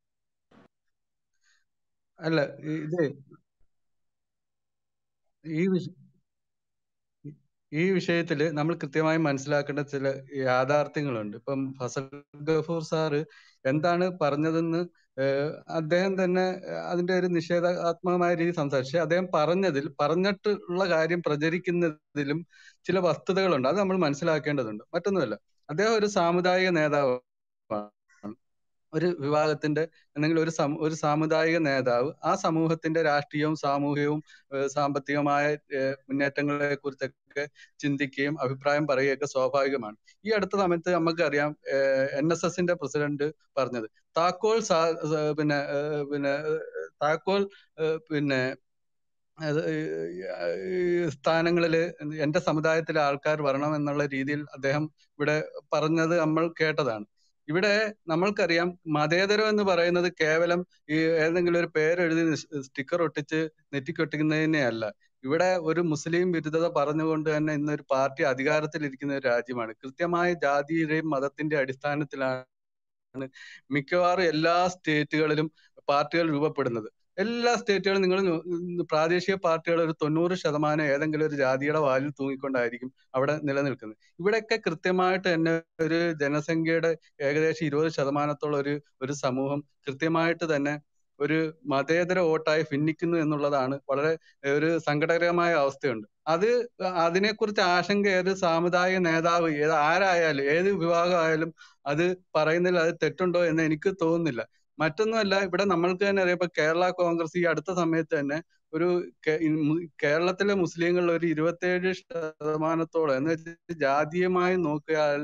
അല്ല ഈ- ഇത് ഈ വിഷ ഈ വിഷയത്തിൽ നമ്മൾ കൃത്യമായി മനസ്സിലാക്കേണ്ട ചില യാഥാർത്ഥ്യങ്ങളുണ്ട് ഇപ്പം ഫസൽ ഗഫൂർ സാറ് എന്താണ് പറഞ്ഞതെന്ന് ഏഹ് അദ്ദേഹം തന്നെ ഏഹ് അതിന്റെ ഒരു നിഷേധാത്മകമായ രീതി സംസാരിച്ചു പക്ഷെ അദ്ദേഹം പറഞ്ഞതിൽ പറഞ്ഞിട്ടുള്ള കാര്യം പ്രചരിക്കുന്നതിലും ചില വസ്തുതകളുണ്ട് അത് നമ്മൾ മനസ്സിലാക്കേണ്ടതുണ്ട് മറ്റൊന്നുമല്ല അദ്ദേഹം ഒരു സാമുദായിക നേതാവാണ് ഒരു വിഭാഗത്തിന്റെ അല്ലെങ്കിൽ ഒരു സമൂ ഒരു സാമുദായിക നേതാവ് ആ സമൂഹത്തിന്റെ രാഷ്ട്രീയവും സാമൂഹികവും ഏഹ് സാമ്പത്തികമായ ഏഹ് മുന്നേറ്റങ്ങളെ കുറിച്ചൊക്കെ ചിന്തിക്കുകയും അഭിപ്രായം പറയുകയൊക്കെ സ്വാഭാവികമാണ് ഈ അടുത്ത സമയത്ത് നമുക്കറിയാം എൻ എസ് എസിന്റെ പ്രസിഡന്റ് പറഞ്ഞത് താക്കോൽ സാ സ- പിന്നെ ഏഹ് പിന്നെ ഏഹ് താക്കോൽ ഏഹ് പിന്നെ അത് ഈ സ്ഥാനങ്ങളില് എന്റെ സമുദായത്തിലെ ആൾക്കാർ വരണം എന്നുള്ള രീതിയിൽ അദ്ദേഹം ഇവിടെ പറഞ്ഞത് നമ്മൾ കേട്ടതാണ് ഇവിടെ നമ്മൾക്കറിയാം മതേതരം എന്ന് പറയുന്നത് കേവലം ഈ ഏതെങ്കിലും ഒരു പേരെഴുതി സ്റ്റിക്കർ ഒട്ടിച്ച് നെറ്റിക്കൊട്ടിക്കുന്നതിനെ അല്ല ഇവിടെ ഒരു മുസ്ലിം വിരുദ്ധത പറഞ്ഞുകൊണ്ട് തന്നെ ഇന്നൊരു പാർട്ടി അധികാരത്തിലിരിക്കുന്ന ഒരു രാജ്യമാണ് കൃത്യമായ ജാതിയുടെയും മതത്തിന്റെ അടിസ്ഥാനത്തിലാണ് മിക്കവാറും എല്ലാ സ്റ്റേറ്റുകളിലും പാർട്ടികൾ രൂപപ്പെടുന്നത് എല്ലാ സ്റ്റേറ്റുകളും നിങ്ങൾ പ്രാദേശിക പാർട്ടികൾ ഒരു തൊണ്ണൂറ് ശതമാനം ഏതെങ്കിലും ഒരു ജാതിയുടെ വാലിൽ തൂങ്ങിക്കൊണ്ടായിരിക്കും അവിടെ നിലനിൽക്കുന്നത് ഇവിടെയൊക്കെ കൃത്യമായിട്ട് തന്നെ ഒരു ജനസംഖ്യയുടെ ഏകദേശം ഇരുപത് ശതമാനത്തോളം ഒരു ഒരു സമൂഹം കൃത്യമായിട്ട് തന്നെ ഒരു മതേതര വോട്ടായി ഭിന്നിക്കുന്നു എന്നുള്ളതാണ് വളരെ ഒരു സങ്കടകരമായ അവസ്ഥയുണ്ട് അത് അതിനെക്കുറിച്ച് ആശങ്ക ഏത് സാമുദായിക നേതാവ് ഏത് ആരായാലും ഏത് വിഭാഗമായാലും അത് പറയുന്നതിൽ അത് തെറ്റുണ്ടോ എന്ന് എനിക്ക് തോന്നുന്നില്ല മറ്റൊന്നുമല്ല ഇവിടെ നമ്മൾക്ക് തന്നെ അറിയാം ഇപ്പൊ കേരള കോൺഗ്രസ് ഈ അടുത്ത സമയത്ത് തന്നെ ഒരു കേ- ഈ മു- കേരളത്തിലെ മുസ്ലിങ്ങളിൽ ഒരു ഇരുപത്തേഴ് ശതമാനത്തോളം എന്ന് വെച്ചാൽ ജാതീയമായി നോക്കിയാൽ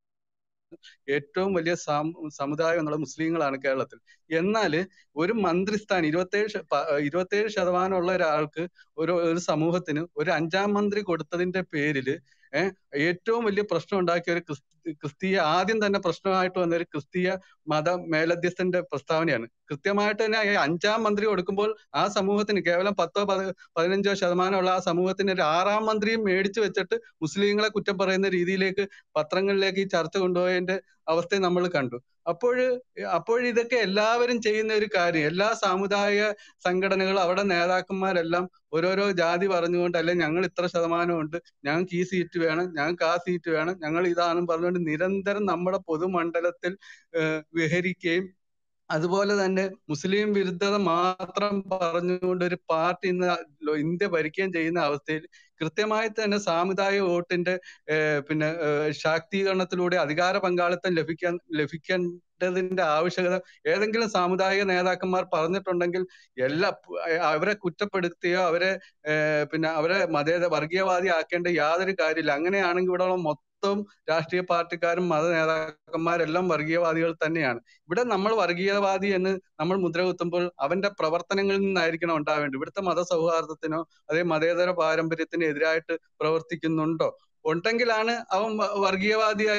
ഏറ്റവും വലിയ സാമു- സമുദായം എന്നുള്ള മുസ്ലിങ്ങളാണ് കേരളത്തിൽ എന്നാല് ഒരു മന്ത്രിസ്ഥാനം ഇരുപത്തേഴ് ശ- പ- ഇരുപത്തേഴ് ശതമാനം ഉള്ള ഒരാൾക്ക് ഒരു ഒരു സമൂഹത്തിന് ഒരു അഞ്ചാം മന്ത്രി കൊടുത്തതിന്റെ പേരില് ഏഹ് ഏറ്റവും വലിയ പ്രശ്നം ഉണ്ടാക്കിയ ഒരു ക്രിസ്- ക്രിസ്തീയ ആദ്യം തന്നെ പ്രശ്നമായിട്ട് വന്ന ഒരു ക്രിസ്തീയ മത മേലധ്യസ്ഥന്റെ പ്രസ്താവനയാണ് കൃത്യമായിട്ട് തന്നെ ഈ അഞ്ചാം മന്ത്രി കൊടുക്കുമ്പോൾ ആ സമൂഹത്തിന് കേവലം പത്തോ പതി പതിനഞ്ചോ ശതമാനമുള്ള ആ സമൂഹത്തിന് ഒരു ആറാം മന്ത്രിയും മേടിച്ചു വെച്ചിട്ട് മുസ്ലിങ്ങളെ കുറ്റം പറയുന്ന രീതിയിലേക്ക് പത്രങ്ങളിലേക്ക് ഈ ചർച്ച കൊണ്ടുപോയതിന്റെ അവസ്ഥ നമ്മൾ കണ്ടു അപ്പോൾ അപ്പോൾ ഇതൊക്കെ എല്ലാവരും ചെയ്യുന്ന ഒരു കാര്യം എല്ലാ സാമുദായിക സംഘടനകളും അവിടെ നേതാക്കന്മാരെല്ലാം ഓരോരോ ജാതി പറഞ്ഞുകൊണ്ട് അല്ലെ ഞങ്ങൾ ഇത്ര ശതമാനമുണ്ട് ഞങ്ങൾക്ക് ഈ സീറ്റ് വേണം ഞങ്ങൾക്ക് ആ സീറ്റ് വേണം ഞങ്ങൾ ഇതാണെന്ന് പറഞ്ഞുകൊണ്ട് നിരന്തരം നമ്മുടെ പൊതുമണ്ഡലത്തിൽ ഏഹ് വിഹരിക്കുകയും അതുപോലെ തന്നെ മുസ്ലിം വിരുദ്ധത മാത്രം പറഞ്ഞുകൊണ്ട് ഒരു പാർട്ടി ഇന്ന് ലോ- ഇന്ത്യ ഭരിക്കുകയും ചെയ്യുന്ന അവസ്ഥയിൽ കൃത്യമായി തന്നെ സാമുദായിക വോട്ടിന്റെ ഏഹ് പിന്നെ ഏഹ് ശാക്തീകരണത്തിലൂടെ അധികാര പങ്കാളിത്തം ലഭിക്കാൻ ലഭിക്കേണ്ടതിന്റെ ആവശ്യകത ഏതെങ്കിലും സാമുദായിക നേതാക്കന്മാർ പറഞ്ഞിട്ടുണ്ടെങ്കിൽ എല്ലാ ഏഹ് അവരെ കുറ്റപ്പെടുത്തിയോ അവരെ ഏഹ് പിന്നെ അവരെ മതേത വർഗീയവാദി ആക്കേണ്ട യാതൊരു കാര്യമില്ല അങ്ങനെയാണെങ്കിൽ ഇവിടെയുള്ള മൊത്തം രാഷ്ട്രീയ പാർട്ടിക്കാരും മത നേതാക്കന്മാരെല്ലാം വർഗീയവാദികൾ തന്നെയാണ് ഇവിടെ നമ്മൾ വർഗീയവാദി എന്ന് നമ്മൾ മുദ്ര കുത്തുമ്പോൾ അവന്റെ പ്രവർത്തനങ്ങളിൽ നിന്നായിരിക്കണം ഉണ്ടാവേണ്ടത് ഇവിടുത്തെ മതസൗഹാർദ്ദത്തിനോ അതേ മതേതര പാരമ്പര്യത്തിനോ എതിരായിട്ട് പ്രവർത്തിക്കുന്നുണ്ടോ ഉണ്ടെങ്കിലാണ് അവൻ വ- വർഗീയവാദിയായി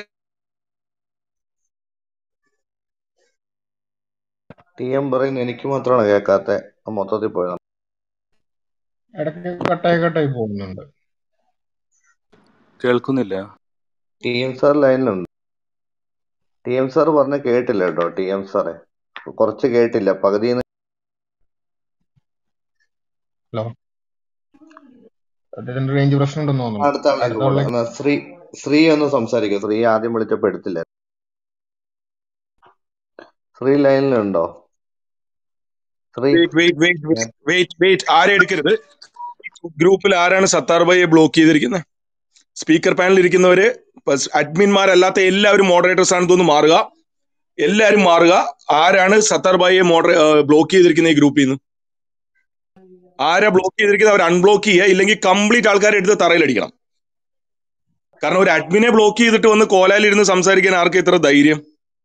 ടി എം പറയുന്നത് എനിക്ക് മാത്രമാണ് കേൾക്കാത്ത മൊത്തത്തിൽ പോയത് ഇടയ്ക്ക് കട്ടായി കട്ടായി പോകുന്നുണ്ട് കേൾക്കുന്നില്ല ടി എം സാർ ലൈനിലുണ്ട് ടി എം സാർ പറഞ്ഞ കേട്ടില്ല കേട്ടോ ടി എം സാറെ കുറച്ച് കേട്ടില്ല പകുതി ഹലോ അദ്ദേഹത്തിന്റെ റേഞ്ച് പ്രശ്നം ഉണ്ടെന്ന് തോന്നുന്നു അടുത്ത ആളിലേക്ക് അടുത്ത പോട്ടെ ആളിലേക്ക് എന്നാ ശ്രീ ശ്രീ ഒന്ന് സംസാരിക്കും ശ്രീ ആദ്യം വിളിച്ചപ്പോ എടുത്തില്ല ശ്രീ ലൈനിലുണ്ടോ Sree wait wait wait wait wait ആരെ എടുക്കരുത് ഗ്രൂപ്പിൽ ആരാണ് സത്താർ ഭായിയെ ബ്ലോക്ക് ചെയ്തിരിക്കുന്നത് സ്പീക്കർ പാനലിൽ ഇരിക്കുന്നവര് അഡ്മിന്മാരല്ലാത്ത എല്ലാവരും മോഡറേറ്റേഴ്സ് ആണെന്ന് തോന്നുന്നു മാറുക എല്ലാവരും മാറുക ആരാണ് സത്താർ ഭായിയെ മോഡറേ ബ്ലോക്ക് ചെയ്തിരിക്കുന്ന ഈ ഗ്രൂപ്പിൽ നിന്ന് ആരാ ബ്ലോക്ക് ചെയ്തിരിക്കുന്നത് അവർ അൺബ്ലോക്ക് ചെയ്യുക ഇല്ലെങ്കിൽ കംപ്ലീറ്റ് ആൾക്കാരെ എടുത്ത് തറയിലടിക്കണം കാരണം ഒരു അഡ്മിനെ ബ്ലോക്ക് ചെയ്തിട്ട് വന്ന് കോലാലിരുന്ന് സംസാരിക്കാൻ ആർക്കും ഇത്ര ധൈര്യം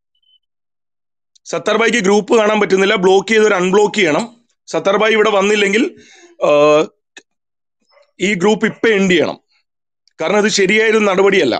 സത്താർ ബായിക്ക് ഗ്രൂപ്പ് കാണാൻ പറ്റുന്നില്ല ബ്ലോക്ക് ചെയ്ത് അൺബ്ലോക്ക് ചെയ്യണം സത്താർ ബായി ഇവിടെ വന്നില്ലെങ്കിൽ ആഹ്, ഈ ഗ്രൂപ്പ് ഇപ്പൊ എൻഡ് ചെയ്യണം കാരണം അത് ശരിയായൊരു നടപടിയല്ല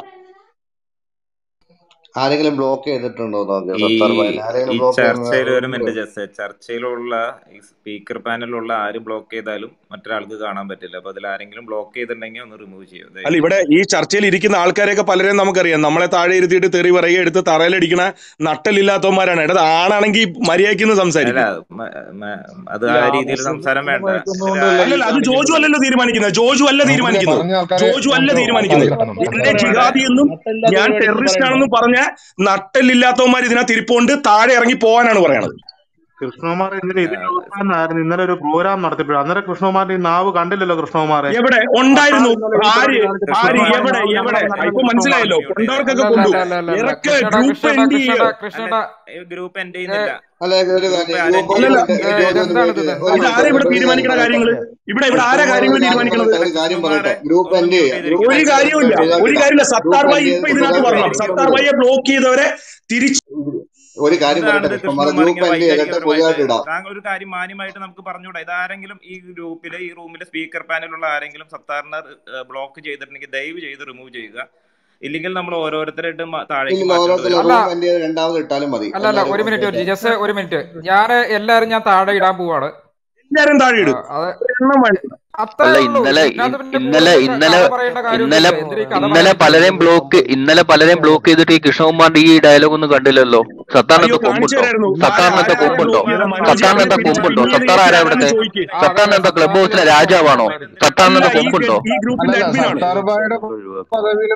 ആരെങ്കിലും ബ്ലോക്ക് ചെയ്തിട്ടുണ്ടോ നോക്കിയോ ഈ സത്താർ ഭായി ആരെങ്കിലും ഈ ബ്ലോക്ക് ചർച്ചയിൽ ഒരു ചെയ്യുന്ന മിനിറ്റ് ജസ്റ്റ് ചർച്ചയിലുള്ള ഈ സ്പീക്കർ പാനലിലുള്ള ആര് ബ്ലോക്ക് ചെയ്താലും മറ്റൊരാൾക്ക് കാണാൻ പറ്റില്ല അപ്പൊ അതിൽ ആരെങ്കിലും ബ്ലോക്ക് ചെയ്തിട്ടുണ്ടെങ്കിൽ ഒന്ന് റിമൂവ് ചെയ്യും അല്ല ദയവ് ഇവിടെ ഈ ചർച്ചയിൽ ഇരിക്കുന്ന ആൾക്കാരെയൊക്കെ പലരെയും നമുക്കറിയാം നമ്മളെ താഴെ ഇരുത്തിയിട്ട് തെറി പറയുക എടുത്ത് തറയിലടിക്കണ നട്ടലില്ലാത്തവന്മാരാണ് എടാ ആണാണെങ്കിൽ മര്യാദയ്ക്ക് അല്ല സംസാരിക്കും മ- മ- അത് അല്ല ആ ആ രീതിയിൽ സംസാരം വേണ്ട ഇതിൽ മത്സരിക്കുന്നതുകൊണ്ടല്ല അല്ലല്ല ആരെയും അത് ജോജു കാണിക്കുന്നത് അല്ലല്ലോ തീരുമാനിക്കുന്നത് ജോജു അല്ല നമുക്കില്ല തീരുമാനിക്കുന്നത് പറഞ്ഞ ആൾക്കാരെ ജോജു അല്ല നമുക്ക് തീരുമാനിക്കുന്നത് അവസാനിപ്പിക്കണം എന്റെ വേണ്ട ജിഹാദി എന്നും നട്ടല്ലാത്ത ഞാൻ പരിപാടിയൊന്നും ടെററിസ്റ്റ് പറയണ്ട ആണെന്നും പറഞ്ഞ നട്ടലില്ലാത്തവന്മാർ ഇതിനകത്ത് ഇരിപ്പുണ്ട് താഴെ ഇറങ്ങി പോകാനാണ് പറയണത് കൃഷ്ണകുമാർ ഇന്നലെ ആ, ഇതിന്റെ അവസാനമായിരുന്നു ഇന്നലെ ഒരു പ്രോഗ്രാം നടത്തിയപ്പോഴും അന്നേരം കൃഷ്ണകുമാറിന്റെ ഈ നാവ് കണ്ടില്ലല്ലോ കൃഷ്ണകുമാറെ എവിടെ സത്താർ ഉണ്ടായിരുന്നു ഇന്നലെ ഈ ആര് പരിപാടി കാണിച്ചിട്ട് ആര് കൃഷ്ണകുമാറിന്റെ എവിടെ നാവ് എവിടെ കണ്ടപ്പോൾ ഇപ്പൊ കൃഷ്ണകുമാർ മനസ്സിലായല്ലോ മ്യൂട്ട് ചെയ്തേ കൊണ്ടവർക്കൊക്കെ അല്ല അല്ല കൊണ്ടു അല്ല അല്ല അല്ല ഇറക്ക് കൃഷ്ണേട്ടാ ഗ്രൂപ്പ് കൃഷ്ണേട്ടാ എൻഡ് ചെയ്യ കൃഷ്ണേട്ടാ അല്ല കൃഷ്ണേട്ടാ ഗ്രൂപ്പ് എൻഡ് ഏ, ചെയ്യുന്നില്ല അല്ല ഒരു ഗ്രൂപ്പ് കാര്യം ആരും ഗ്രൂപ്പ് എൻഡ് അല്ലല്ല ഒന്ന് ചെയ്യുന്നില്ല ജോജു ഒന്ന് ഇതെന്താണിത് വെയിറ്റ് ഇതെന്താ ഒരു ഇത് മിനിറ്റ് ആരാ ഇവിടെ ഒരു മിനിറ്റ് ഞാൻ തീരുമാനിക്കണ പറയട്ടെ കാര്യങ്ങള് ഇവിടെ ഇവിടെ ആരാ കൃഷ്ണകുമാർ കാര്യങ്ങൾ ഒരു കാര്യം തീരുമാനിക്കണത് പറയട്ടെ ഒരു കാര്യം പറയട്ടെ കൃഷ്ണകുമാറെ ഗ്രൂപ്പ് ഒന്ന് എൻഡ് മ്യൂട്ട് ചെയ്യുക ഗ്രൂപ്പ് ഒരു എൻഡ് ചെയ്തിരിക്കുന്നത് ചെയ്ത് കാര്യമില്ല നമുക്ക് ഒരു സുഖമായിട്ടിടാം കാര്യമില്ല സത്താർ ഗ്രൂപ്പ് ഭായി എൻഡ് ഇപ്പൊ ചെയ്ത് ഇതിനകത്ത് സുഖമായിട്ടിടാം വരണം സത്താർ ഇരിക്കുള്ളൂ ഭായിയെ ബ്ലോക്ക് ചെയ്തവരെ തിരിച്ച് ഒരു കാര്യം പറയട്ടെ എന്താണിത് കൃഷ്ണകുമാർ കൃഷ്ണകുമാർ ഗ്രൂപ്പ് ഇങ്ങനെ എൻഡ് ചെയ്തിട്ട് വൈകാരികപരമായിട്ട് പുതിയതായിട്ട് ഇടാം താങ്കൾ ഒരു കാര്യം മാന്യമായിട്ട് നമുക്ക് പറഞ്ഞുകൂടാ ഇതാരെങ്കിലും ഈ ഗ്രൂപ്പിലെ ഈ റൂമിലെ സ്പീക്കർ പാനലുള്ള ആരെങ്കിലും സത്താറിനെ ബ്ലോക്ക് ചെയ്തിട്ടുണ്ടെങ്കിൽ ദയവ് ചെയ്ത് റിമൂവ് ചെയ്യുക ഇല്ലെങ്കിൽ നമ്മൾ ഓരോരുത്തരായിട്ട് മ- താഴേക്ക് ഇല്ല മാറ്റേണ്ടി ഓരോരുത്തരും വരും അല്ല റൂം എൻഡ് ചെയ്ത് രണ്ടാമത് ഇട്ടാലും മതി അല്ല അല്ല എല്ലാവരും ഒരു മിനിറ്റ് ഒരു ഓക്കെ ജസ്റ്റ് ഒരു മിനിറ്റ് ഞാൻ എല്ലാരും ഞാൻ താഴെ ഇടാൻ പോവാണ് എല്ലാരും താഴെ ആ, ഇടും അത് എണ്ണം വേണ്ട അത്രേ അല്ല ഉള്ളൂ ഇന്നലെ ഇതിനകത്ത് പിന്നെ ഇന്നലെ കൂടുതൽ ഇന്നലെ കഥ പറയേണ്ട ഇന്നലെ കാര്യമൊന്നുമില്ല എന്തിനാ ഈ കഥ ഇന്നലെ പറയാൻ പലരെയും നിൽക്കുന്നത് ബ്ലോക്ക് ഇന്നലെ പലരെയും ബ്ലോക്ക് ചെയ്തിട്ട് ഈ കൃഷ്ണകുമാറിന്റെ ഈ ഡയലോഗ് ഒന്നും കണ്ടില്ലല്ലോ അയ്യോ സത്താറിനത്തെ കാണിച്ചു കൊമ്പുണ്ടോ തരായിരുന്നു ആരാ സത്താറിനത്തെ ആരാ കൊമ്പുണ്ടോ ബ്ലോക്ക് ചെയ്ത മനോജ് സത്താറിന് അവരെ എന്താ പിടിച്ച് കൊമ്പുണ്ടോ പിൻ ചെയ്ത് സത്താർ ആരാ ഇരുത്തിയ ആരാന്ന് ഇവിടുത്തെ ചോദിക്ക് ആ സത്താറിന് വേണ്ട എന്താ ക്ലബ് ഹൗസിലെ സത്താറിന്റെ രാജാവാണോ സംസാരിച്ചില്ല അല്ല സത്താറിന് എന്താ ഈ കൊമ്പുണ്ടോ ഈ ഗ്രൂപ്പിന്റെ അല്ലല്ല അഡ്മിൻ ആണ് സത്താർ ഭായിയുടെ പദവിയിൽ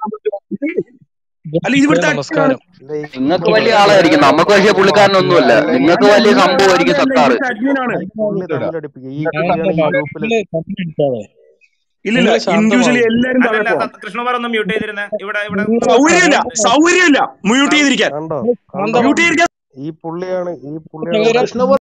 അല്ല ഇത് ഇവിടുത്തെ admin ആണ് നമസ്കാരം നിങ്ങൾക്ക് വലിയ ആളായിരിക്കും നമുക്ക് പക്ഷേ പുള്ളിക്കാരനൊന്നുമല്ല അല്ലെങ്കിൽ നിങ്ങൾക്ക് വലിയ നിങ്ങളുടെ സംഭവമായിരിക്കും ആളല്ല സത്താർ ഇവിടുത്തെ അഡ്മിൻ ആണ് പുള്ളി ഇടാം തമ്മിലടിപ്പിക്കുക ഈ ശാന്തമാ പുള്ളിയാണ് ഈ ഗ്രൂപ്പിൽ നിങ്ങള് കമ്മിറ്റഡാതെ ഇല്ലില്ല നിങ്ങൾ ഇൻഡിവിജ്വലി ശാന്തമാവും എല്ലാരും താഴെ അല്ലല്ല പോവാം സത്ത് കൃഷ്ണകുമാർ ഒന്ന് മ്യൂട്ട് ചെയ്തിരുന്നേ ഇവിടെ ഇവിടെ നിങ്ങൾ സൗകര്യമില്ല മ്യൂട്ട് സൗകര്യമില്ല മ്യൂട്ട് സൗ ചെയ്തിരിക്കാൻ കണ്ടോ നിങ്ങൾ കണ്ടോ മ്യൂട്ട് ചെയ്തിരിക്കാൻ ഈ പുള്ളിയാണ് ഈ പുള്ളിയാണ് ശാന്തമാവും ഇവിടെ കൃഷ്ണ